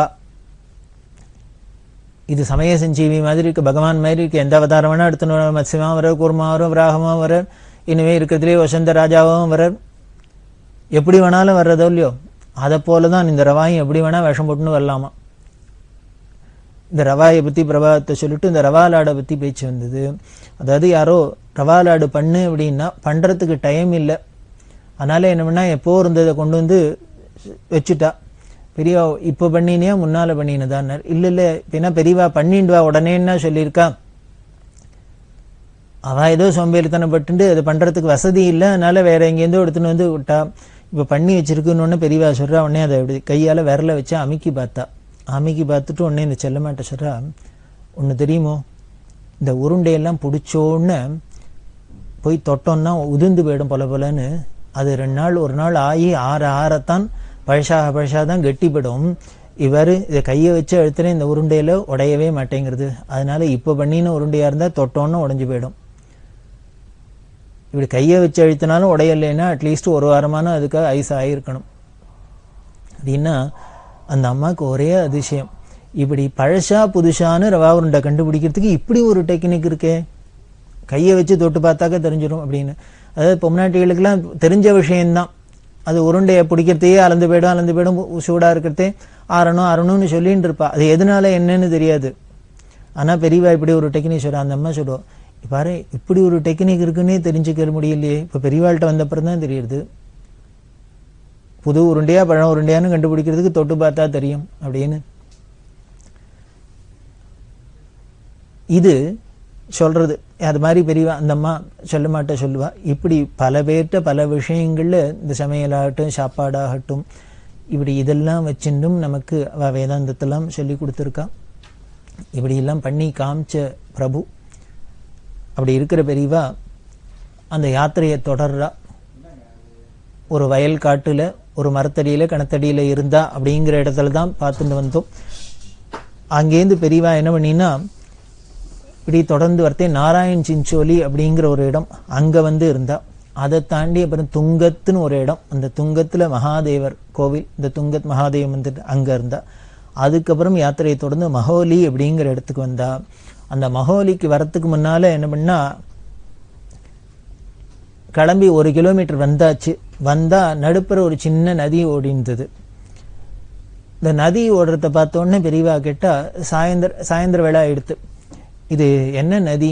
இது சமய சஞ்சீவி மாதிரி இருக்கு பகவான் மாதிரி இருக்கு எந்த அவதாரம் வேணா எடுத்துன்னு மத்சியமா வர கூர்மா வரும் விராகமா வர இனிமே இருக்கிறதுலே வசந்த ராஜாவும் வர எப்படி வேணாலும் வர்றதோ இல்லையோ அதை போலதான் இந்த ரவாயும் எப்படி வேணா விஷம் போட்டுன்னு வரலாமா இந்த ரவாயை பத்தி பிரபாவத்தை சொல்லிட்டு இந்த ரவா லாடை பத்தி பேச்சு வந்தது அதாவது யாரோ ரவா லாடு பண்ணு அப்படின்னா பண்றதுக்கு டைம் இல்லை அதனால என்ன பண்ணா எப்போ இருந்ததை கொண்டு வந்து வச்சுட்டா பெரியவா இப்ப பண்ணினியா முன்னால பண்ணினதான் இல்ல இல்ல பின்ன பெரியவா பண்ணிண்டுவா உடனேன்னா சொல்லியிருக்கா அவ ஏதோ சோம்பேறித்தனப்பட்டு அது பண்றதுக்கு வசதி இல்லை அதனால வேற எங்கேருந்தோ எடுத்துன்னு வந்து விட்டா இப்ப பண்ணி வச்சிருக்குன்னு பெரியவா சொல்றா உடனே அதை அப்படி கையால விரல வச்சு அமுக்கி பார்த்தா அமுக்கி பார்த்துட்டு உடனே இந்த செல்லமாட்ட சொல்றா ஒண்ணு தெரியுமோ இந்த உருண்டையெல்லாம் பிடிச்சோன்னு போய் தொட்டோம்னா உதிர்ந்து போயிடும் போல போலன்னு அது ரெண்டு நாள் ஒரு நாள் ஆகி ஆற ஆறத்தான் பழசாக பழசாதான் கெட்டிப்படும் இவர் இதை கையை வச்சு அழுத்தின இந்த உருண்டையில உடையவே மாட்டேங்கிறது அதனால இப்ப பண்ணின உருண்டையா இருந்தா தொட்டோன்னு உடைஞ்சு போயிடும் இப்படி கையை வச்சு அழுத்தினாலும் உடையலைன்னா அட்லீஸ்ட் ஒரு வாரமான அதுக்காக ஐஸ் ஆகிருக்கணும் அப்படின்னா அந்த அம்மாவுக்கு ஒரே அதிசயம் இப்படி பழசா புதுசான்னு ரவா உருண்டை கண்டுபிடிக்கிறதுக்கு இப்படி ஒரு டெக்னிக் இருக்கே கையை வச்சு தொட்டு பார்த்தாக்க தெரிஞ்சிடும் அப்படின்னு அதாவது பொம்நாட்டிகளுக்கெல்லாம் தெரிஞ்ச விஷயம்தான் அது உருண்டையை பிடிக்கிறதையே அளந்து போயிடும் அளந்து போயிடும் சூடா இருக்கிறதே ஆறணும் அறணும்னு சொல்லிட்டு இருப்பா அது எதனால என்னன்னு தெரியாது ஆனா பெரியவா இப்படி ஒரு டெக்னிக் சொல்றா அந்த அம்மா சொல்லுவோம் பாரு இப்படி ஒரு டெக்னிக் இருக்குன்னே தெரிஞ்சுக்க முடியலையே இப்ப பெரியவாள்கிட்ட வந்த அப்புறம் தான் தெரியுது புது உருண்டையா பழம் உருண்டையான்னு கண்டுபிடிக்கிறதுக்கு தொட்டு பார்த்தா தெரியும் அப்படின்னு இது சொல்றது அது மாதிரி பெரியவா அந்த அம்மா சொல்ல மாட்ட சொல்லுவா இப்படி பல பேர்கிட்ட பல விஷயங்கள்ல இந்த சமையலாகட்டும் சாப்பாடாகட்டும் இப்படி இதெல்லாம் வச்சுட்டும் நமக்கு அவ வேதாந்தத்தெல்லாம் சொல்லி கொடுத்துருக்கா இப்படி எல்லாம் பண்ணி காமிச்ச பிரபு அப்படி இருக்கிற பெரியவா அந்த யாத்திரையை தொடர்றா ஒரு வயல் காட்டுல ஒரு மரத்தடியில கிணத்தடியில இருந்தா அப்படிங்கிற இடத்துல தான் பார்த்துட்டு வந்தோம் அங்கேருந்து பெரியவா என்ன பண்ணினா இப்படி தொடர்ந்து வரத்தே நாராயண் சிஞ்சோலி அப்படிங்கிற ஒரு இடம் அங்க வந்து இருந்தா அதை தாண்டி அப்புறம் துங்கத்துன்னு ஒரு இடம் அந்த துங்கத்துல மகாதேவர் கோவில் இந்த துங்கத் மகாதேவ் வந்துட்டு அங்க இருந்தா அதுக்கப்புறம் யாத்திரையை தொடர்ந்து மகோலி அப்படிங்கிற இடத்துக்கு வந்தா அந்த மகோலிக்கு வரத்துக்கு முன்னால என்ன பண்ணா கிளம்பி ஒரு கிலோமீட்டர் வந்தாச்சு வந்தா நடுப்புற ஒரு சின்ன நதி ஓடி இருந்தது இந்த நதி ஓடுறத பார்த்த உடனே பெரியவா கேட்டா சாயந்தர சாயந்தர வேளை ஆயிடுத்து இது என்ன நதி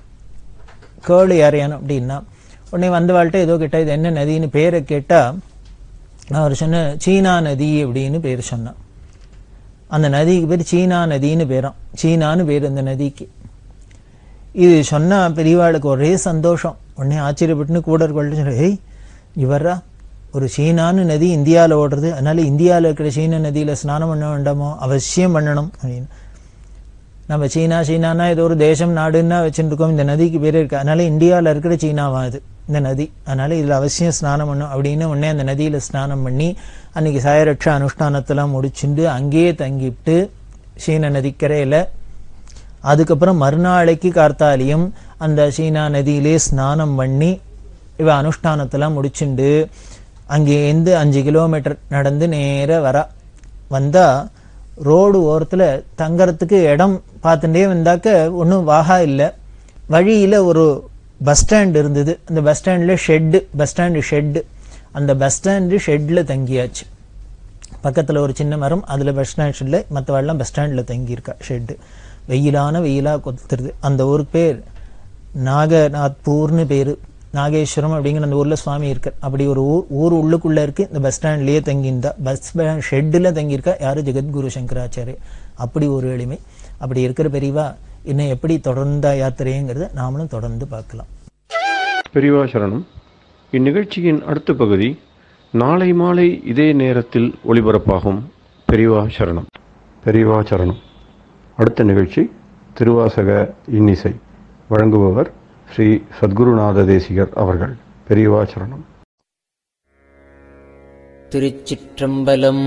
கேளு யாரையானு அப்படின்னா உடனே வந்தவாள்கிட்ட ஏதோ கேட்டா இது என்ன நதின்னு பேரை கேட்டா அவர் சொன்ன சீனா நதி அப்படின்னு பேர் சொன்னான் அந்த நதிக்கு பேர் சீனா நதின்னு பேராம் சீனான்னு பேர் அந்த நதிக்கு இது சொன்னா பெரியவாளுக்கு ஒரே சந்தோஷம் உடனே ஆச்சரியப்பட்டுன்னு கூட இருக்கவள்ட்ட சொல்ற ஏய் இவரா ஒரு சீனான்னு நதி இந்தியாவில் ஓடுறது அதனால இந்தியாவில் இருக்கிற சீன நதியில ஸ்நானம் பண்ண வேண்டாமோ அவசியம் பண்ணணும் அப்படின்னு நம்ம சீனா சீனானா ஏதோ ஒரு தேசம் நாடுன்னா வச்சுட்டு இருக்கோம் இந்த நதிக்கு பேர் இருக்கு அதனால இந்தியாவில் இருக்கிற சீனாவா இது இந்த நதி அதனால இதுல அவசியம் ஸ்நானம் பண்ணும் அப்படின்னு உடனே அந்த நதியில ஸ்நானம் பண்ணி அன்னைக்கு சாயரட்ச அனுஷ்டானத்தெல்லாம் முடிச்சுட்டு அங்கேயே தங்கிட்டு சீன நதிக்கரையில அதுக்கப்புறம் மறுநாளைக்கு கார்த்தாலியும் அந்த சீனா நதியிலே ஸ்நானம் பண்ணி இவ அனுஷ்டானத்தெல்லாம் முடிச்சுண்டு அங்கேருந்து அஞ்சு கிலோமீட்டர் நடந்து நேர வரா வந்தா ரோடு ஓரத்துல தங்கறதுக்கு இடம் பார்த்துட்டே வந்தாக்க ஒன்றும் வாகா இல்லை வழியில ஒரு பஸ் ஸ்டாண்ட் இருந்தது அந்த பஸ் ஸ்டாண்ட்ல ஷெட்டு பஸ் ஸ்டாண்டு ஷெட்டு அந்த பஸ் ஸ்டாண்டு ஷெட்ல தங்கியாச்சு பக்கத்துல ஒரு சின்ன மரம் அதுல பஸ் ஸ்டாண்ட் ஷெட்ல மற்றவெல்லாம் பஸ் ஸ்டாண்ட்ல தங்கியிருக்கா ஷெட்டு வெயிலான வெயிலா கொத்துருது அந்த ஊருக்கு பேர் நாகநாத்பூர்னு பேரு நாகேஸ்வரம் அப்படிங்கிற அந்த ஊர்ல சுவாமி இருக்கார் அப்படி ஒரு ஊர் ஊர் உள்ளுக்குள்ள இருக்கு இந்த பஸ் ஸ்டாண்ட்லயே தங்கியிருந்தா பஸ் ஷெட்டில் தங்கியிருக்கா யாரு ஜெகத்குரு சங்கராச்சாரிய அப்படி ஒரு எளிமை அப்படி இருக்கிற பெரியவா இன்னும் எப்படி தொடர்ந்த யாத்திரைங்கிறத நாமளும் தொடர்ந்து பார்க்கலாம் பெரியவா சரணம் இந்நிகழ்ச்சியின் அடுத்த பகுதி நாளை மாலை இதே நேரத்தில் ஒளிபரப்பாகும் பெரியவா சரணம் பெரியவா சரணம் அடுத்த நிகழ்ச்சி திருவாசக இன்னிசை வழங்குபவர் ஸ்ரீ சத்குருநாத தேசிகர் அவர்கள் பெரியவா சரணம் திருச்சிற்றம்பலம்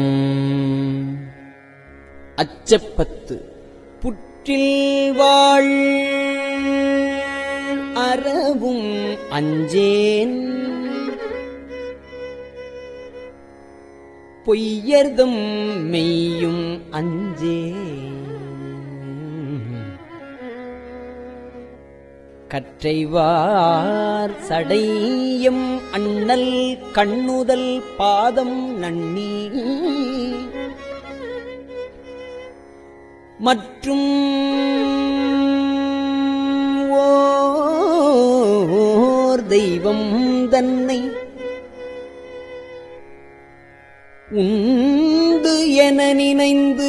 அச்சப்பத்து புற்றில் வாழ் அறவும் அஞ்சேன் பொய்யர்தம் மெய்யும் அஞ்சேன் கற்றைவார் சடையம் அண்ணல் கண்ணுதல் பாதம் நன்னி மற்றும் ஓர் தெய்வம் தன்னை உண்டு என நினைந்து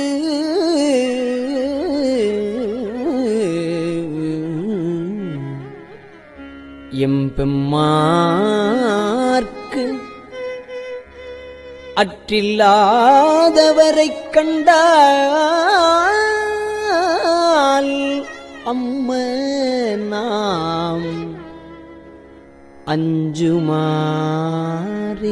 எம்பெம்மார்க்கு அற்றில்லாதவரைக் கண்டால் அம்ம நாம் அஞ்சுமாறே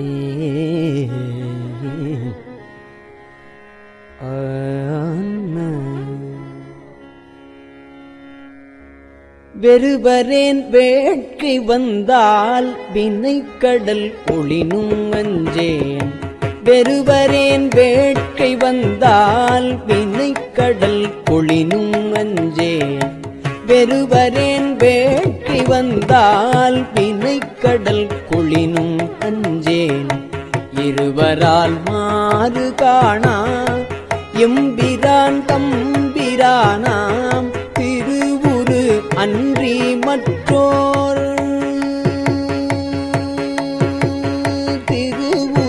வெறுவரேன் வேட்கை வந்தால் வினைக்கடல் ஒளினும் அஞ்சேன் வெறுவரேன் வேட்கை வந்தால் வினைக்கடல் ஒளினும் அஞ்சேன் வெறுவரேன் வேட்கை வந்தால் வினைக்கடல் கொளினும் அஞ்சேன் இருவரால் மாறு காணா எம்பிரான் தம்பிரானாம் திருவுரு அன்றி மற்றோர் திருவுரு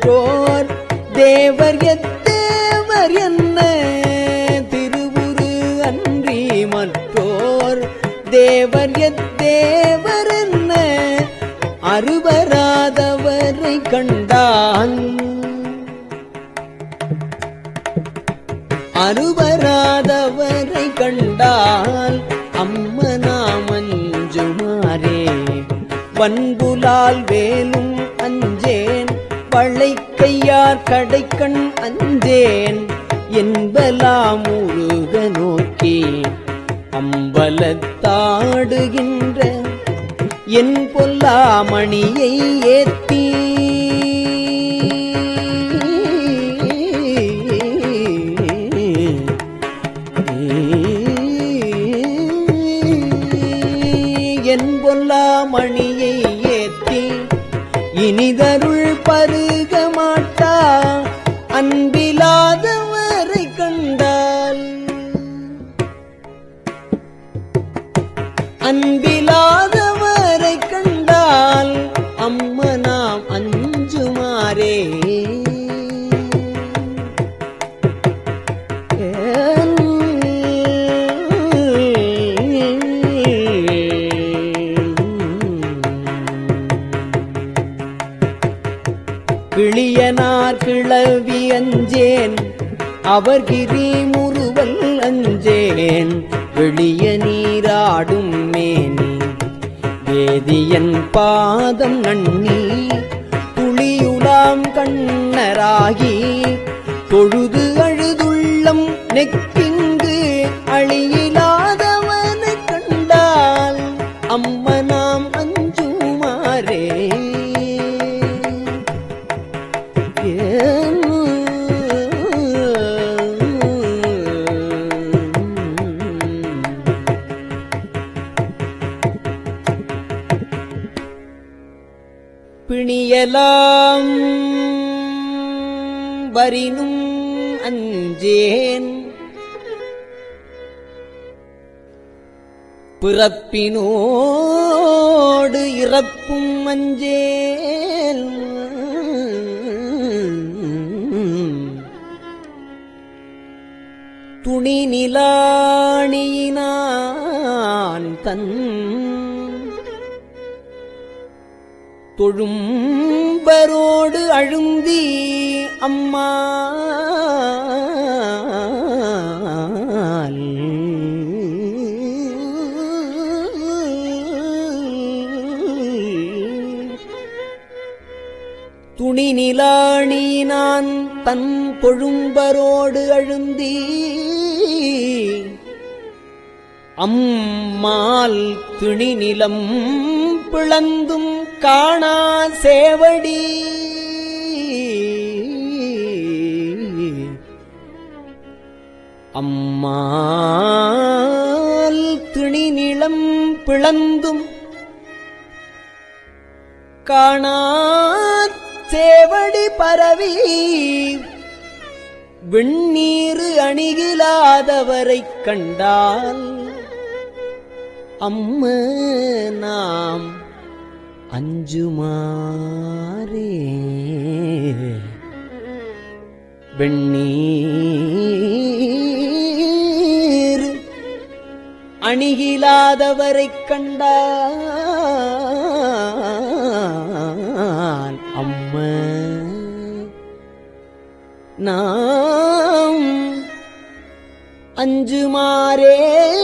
மற்றோர் தேவர் எத்தேவர் என்ன திருவுரு அன்றி மற்றோர் தேவர் எத்தேவர் என்ன அறுவராதவரை கண்டான் அறுவராதவரை கண்டால் அம்மனாமஞ்சுமாரே வன்புலால் வேலும் அஞ்சேன் வளைக்கையார் கடைக்கண் அஞ்சேன் என்பலாம் முருக நோக்கி அம்பலத்தாடுகின்ற என் பொல்லாமணியை ஏத்தி என் பொல்லாமணியை ஏத்தி இனிதருள் பருக மாட்டா அன்பிலாதவரை கண்டால் அன்பிலாதவரை கண்டால் அம்மனாம் அஞ்சுமாறே கிளியனார் கிளவி அஞ்சேன் அவர் கிரி முறுவல் அஞ்சேன் வெளிய நீராடும் மேனி வேதியன் பாதம் நன்னி துளியுலாம் கண்ணராகி தொழுது அழுதுள்ளம் நெக்கிங்கு அழியிலாதவனை கண்டால் அம்மனாம் அஞ்சுமாறே பிணியலாம் வரினும் அஞ்சேன் பிறப்பினோடு இறப்பும் அஞ்சேன் துணி நிலாணியினான் தன் தொழும்பரோடு அழுந்தி அம்மா துணி நிலாணி நான் தன் தொழும்பரோடு அழுந்தி அம்மால் துணி நிலம் பிளந்தும் காணா சேவடி அம்மால் துணி நிலம் பிளந்தும் காணா சேவடி பரவி வெண்ணீரு அணிகிலாதவரைக் கண்டால் அம்ம நாம் அஞ்சுமாறே வெண்ணீர் அணிகிலாதவரைக் கண்டால் அம்ம நாம் அஞ்சுமாறே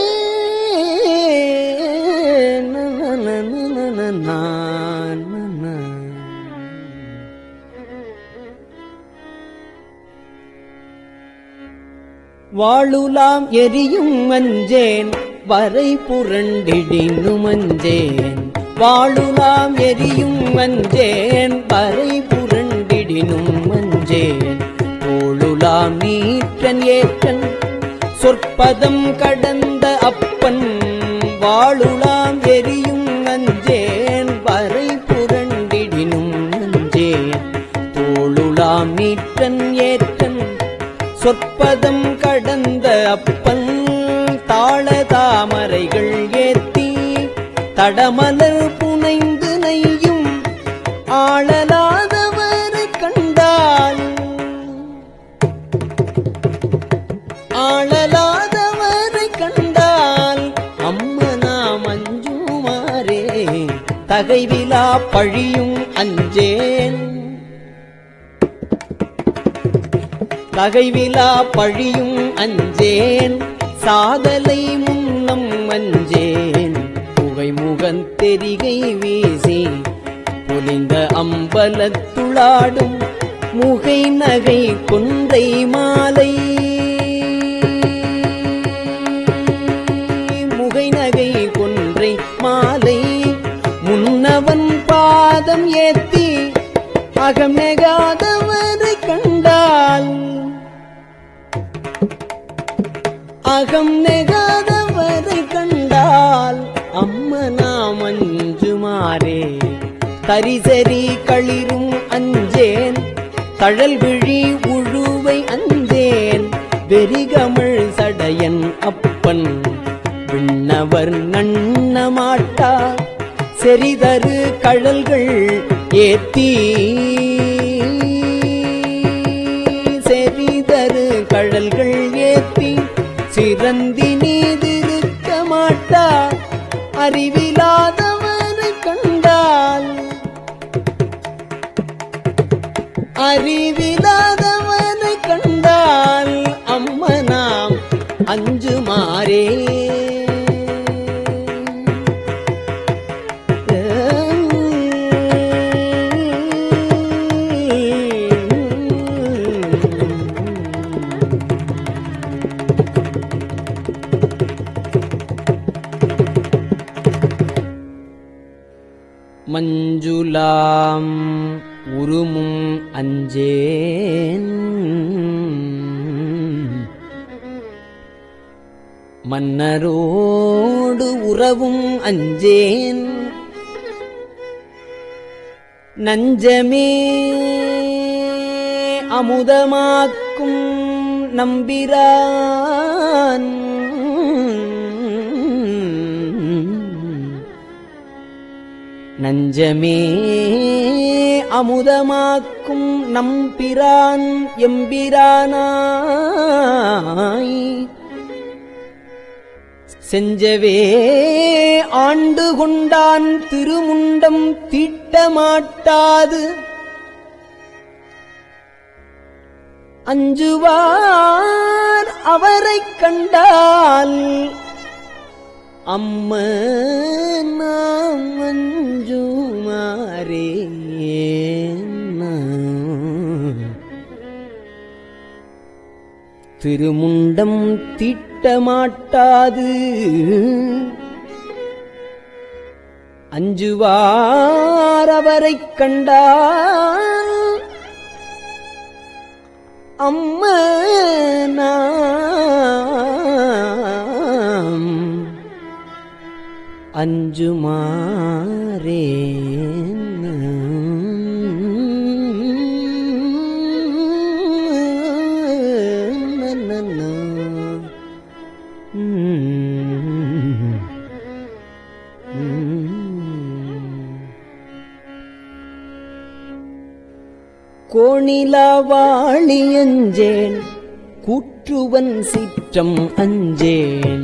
வாழுலாம் எரியும் மஞ்சேன் வரை புரண்டிடினும் மஞ்சேன் வாழுலாம் எரியும் மஞ்சேன் வரை புரண்டிடினும் மஞ்சேன் தோளுலாம் நீற்றன் ஏற்றன் சொற்பதம் கடந்த அப்பன் வாழுலாம் எரியும் அஞ்சேன் வரை புரண்டிடினும் அஞ்சேன் தோளுலாம் நீற்றன் ஏற்றன் சொற்பதம் கடந்த அப்பன் தாள தாமரைகள் ஏத்தி தடமலர் புனைந்து நெய்யும் ஆளலாதவரை கண்டா தகைவிலா பழியும் அஞ்சேன் தகைவிலா பழியும் அஞ்சேன் சாதலை முன்னம் அஞ்சேன் புகை முகந்தெரிகை வீசி பொலிந்த அம்பலத்துளாடும் முகை நகை கொன்றை மாலை முகை நகை கொன்றை மாலை முன்னவன் பாதம் ஏத்தி அகம் நெகாதவரை கண்டால் அகம் நெகாதவரை கண்டால் அம்மனா மஞ்சுமாரே தரிசரி களிரும் அஞ்சேன் தழல் விழி உழுவை அஞ்சேன் வெறிகமிழ் சடையன் அப்பன் விண்ணவர் நன்னமாட்டா செறிதரு கழல்கள் ஏத்தி செறிதரு கழல்கள் ஏத்தி சிறந்தி நீதிருக்க மாட்டா அறிவிலாதவரை கண்டால் அறிவிலாதவனை கண்டால் அம்மனாம் அஞ்சுமாறே மஞ்சுளாம் உருமும் அஞ்சேன் மன்னரோடு உறவும் அஞ்சேன் நஞ்சமே அமுதமாக்கும் நம்பிரான் நஞ்சமே அமுதமாக்கும் நம்பிரான் எம்பிரானாய் செஞ்சவே ஆண்டு கொண்டான் திருமுண்டம் தீட்டமாட்டாது அஞ்சுவார் அவரைக் கண்டால் அம்ம நாம் அஞ்சுமாரே திருமுண்டம் தீட்டமாட்டாது அஞ்சுவார் அவரைக் கண்டால் அம்ம நாம் அஞ்சுமாரே கோணிலவாளி அஞ்சேன் கூற்றுவன் சிற்றம் அஞ்சேன்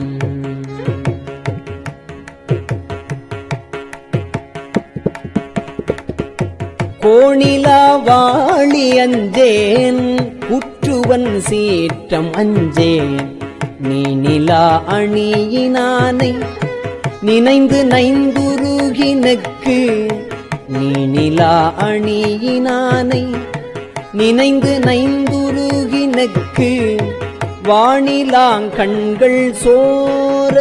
கோணிலவாளி அஞ்சேன் கூற்றுவன் சீற்றம் அஞ்சேன் நீ நிலா அணியினானை நினைந்து நைந்துருகினக்கு நீ நிலா அணியினானை நினைந்து நைந்துருகினக்கு வானிலாங்கண்கள் சோர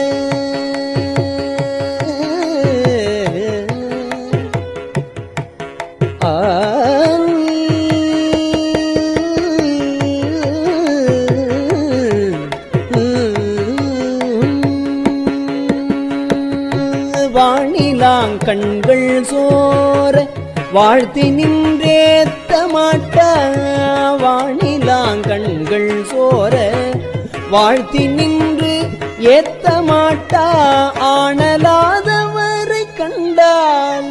வானிலாங்கண்கள் சோர வாழ்த்தி நின்றேத்த மாட்ட வானிலாங்கண்கள் சோர வாழ்த்தி நின்று ஏத்த மாட்டா ஆனலாதவரை கண்டால்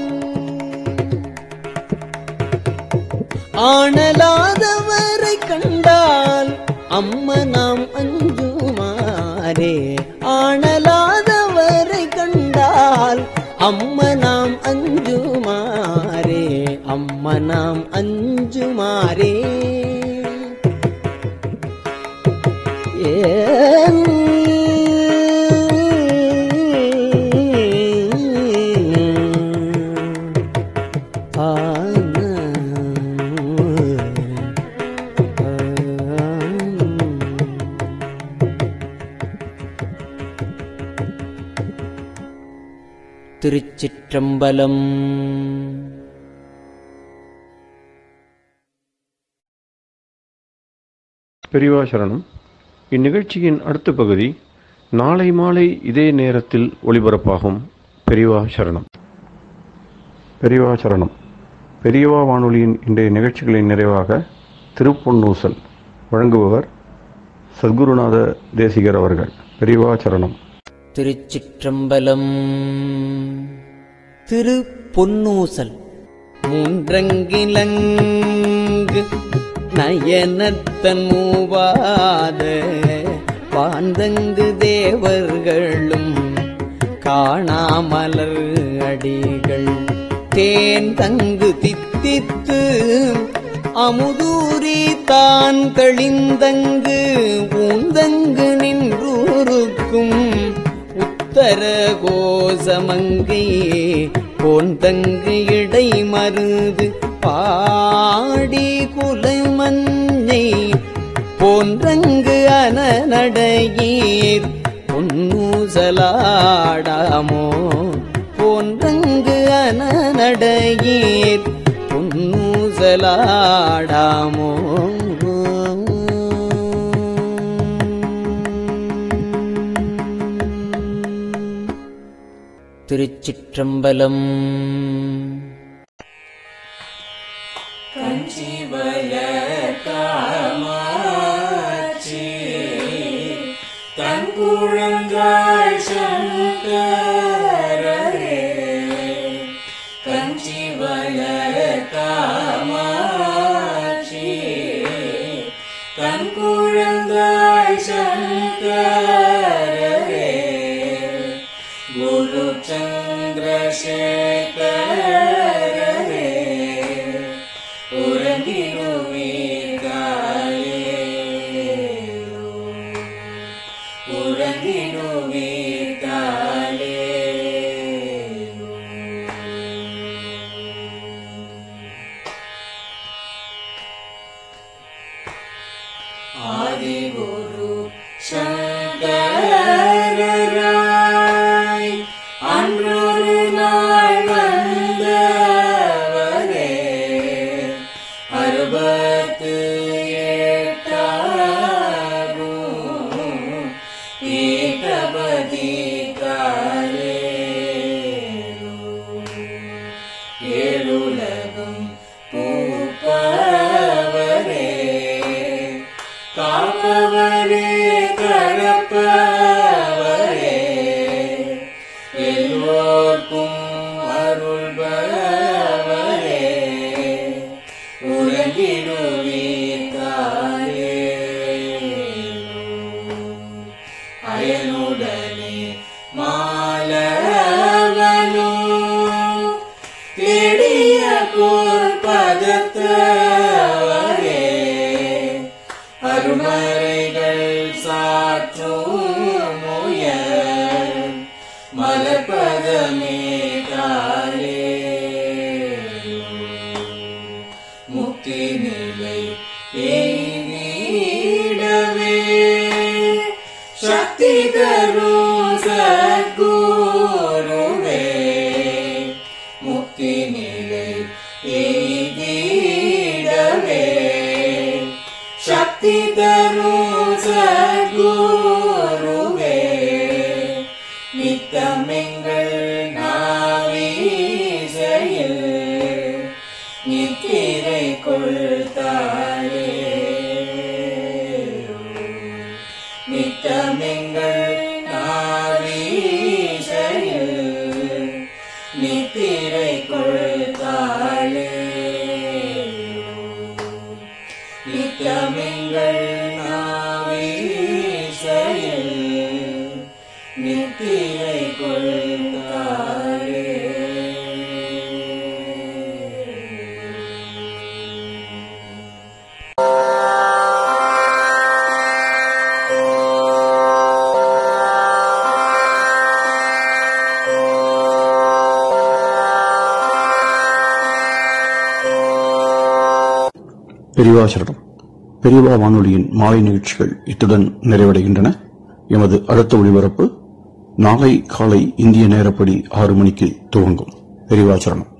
ஆனலாதவரை கண்டால் அம்ம நாம் அஞ்சுமாரே ஆனலாதவரை கண்டால் அம்மனாம் அஞ்சுமாரே அம்மனாம் அஞ்சுமாரே ஏன் திருச்சிற்றம்பலம் பெரியவா சரணம் இந்நிகழ்ச்சியின் அடுத்த பகுதி நாளை மாலை இதே நேரத்தில் ஒளிபரப்பாகும் பெரியவா சரணம் பெரியவா சரணம் பெரியவா வானொலியின் இன்றைய நிகழ்ச்சிகளின் நிறைவாக திருப்பொன்னூசல் வழங்குபவர் சத்குருநாத தேசிகர் அவர்கள் பெரியவா சரணம் திருச்சிற்றம்பலம் திரு பொன்னூசல் மூன்றங்கிலங்கு நயனத்தன் மூவாத வாழ்ந்தங்கு தேவர்களும் காணாமலர் அடிகள் தேன் தங்கு தித்தித்து அமுதூரி தான் தெளிந்தங்கு ஊந்தங்கு நின்றூருக்கும் உத்தர கோசமங்கை போந்தங்கு இடை மருது பாடி குலமஞ்சை போன்றங்கு அனநடையீர் பொன்னூசலாடாமோ போன்றங்கு அனநடையீர் பொன்னூசலாடாமோ திருச்சிற்றம்பலம் நித்தமெங்கள் நாவீ பெரியவாசரணம் பெரியவா வானொலியின் மாலை நிகழ்ச்சிகள் இத்துடன் நிறைவடைகின்றன எமது அடுத்த ஒளிபரப்பு நாளை காலை இந்திய நேரப்படி ஆறு மணிக்கு துவங்கும் பெரியவாச்சரணம்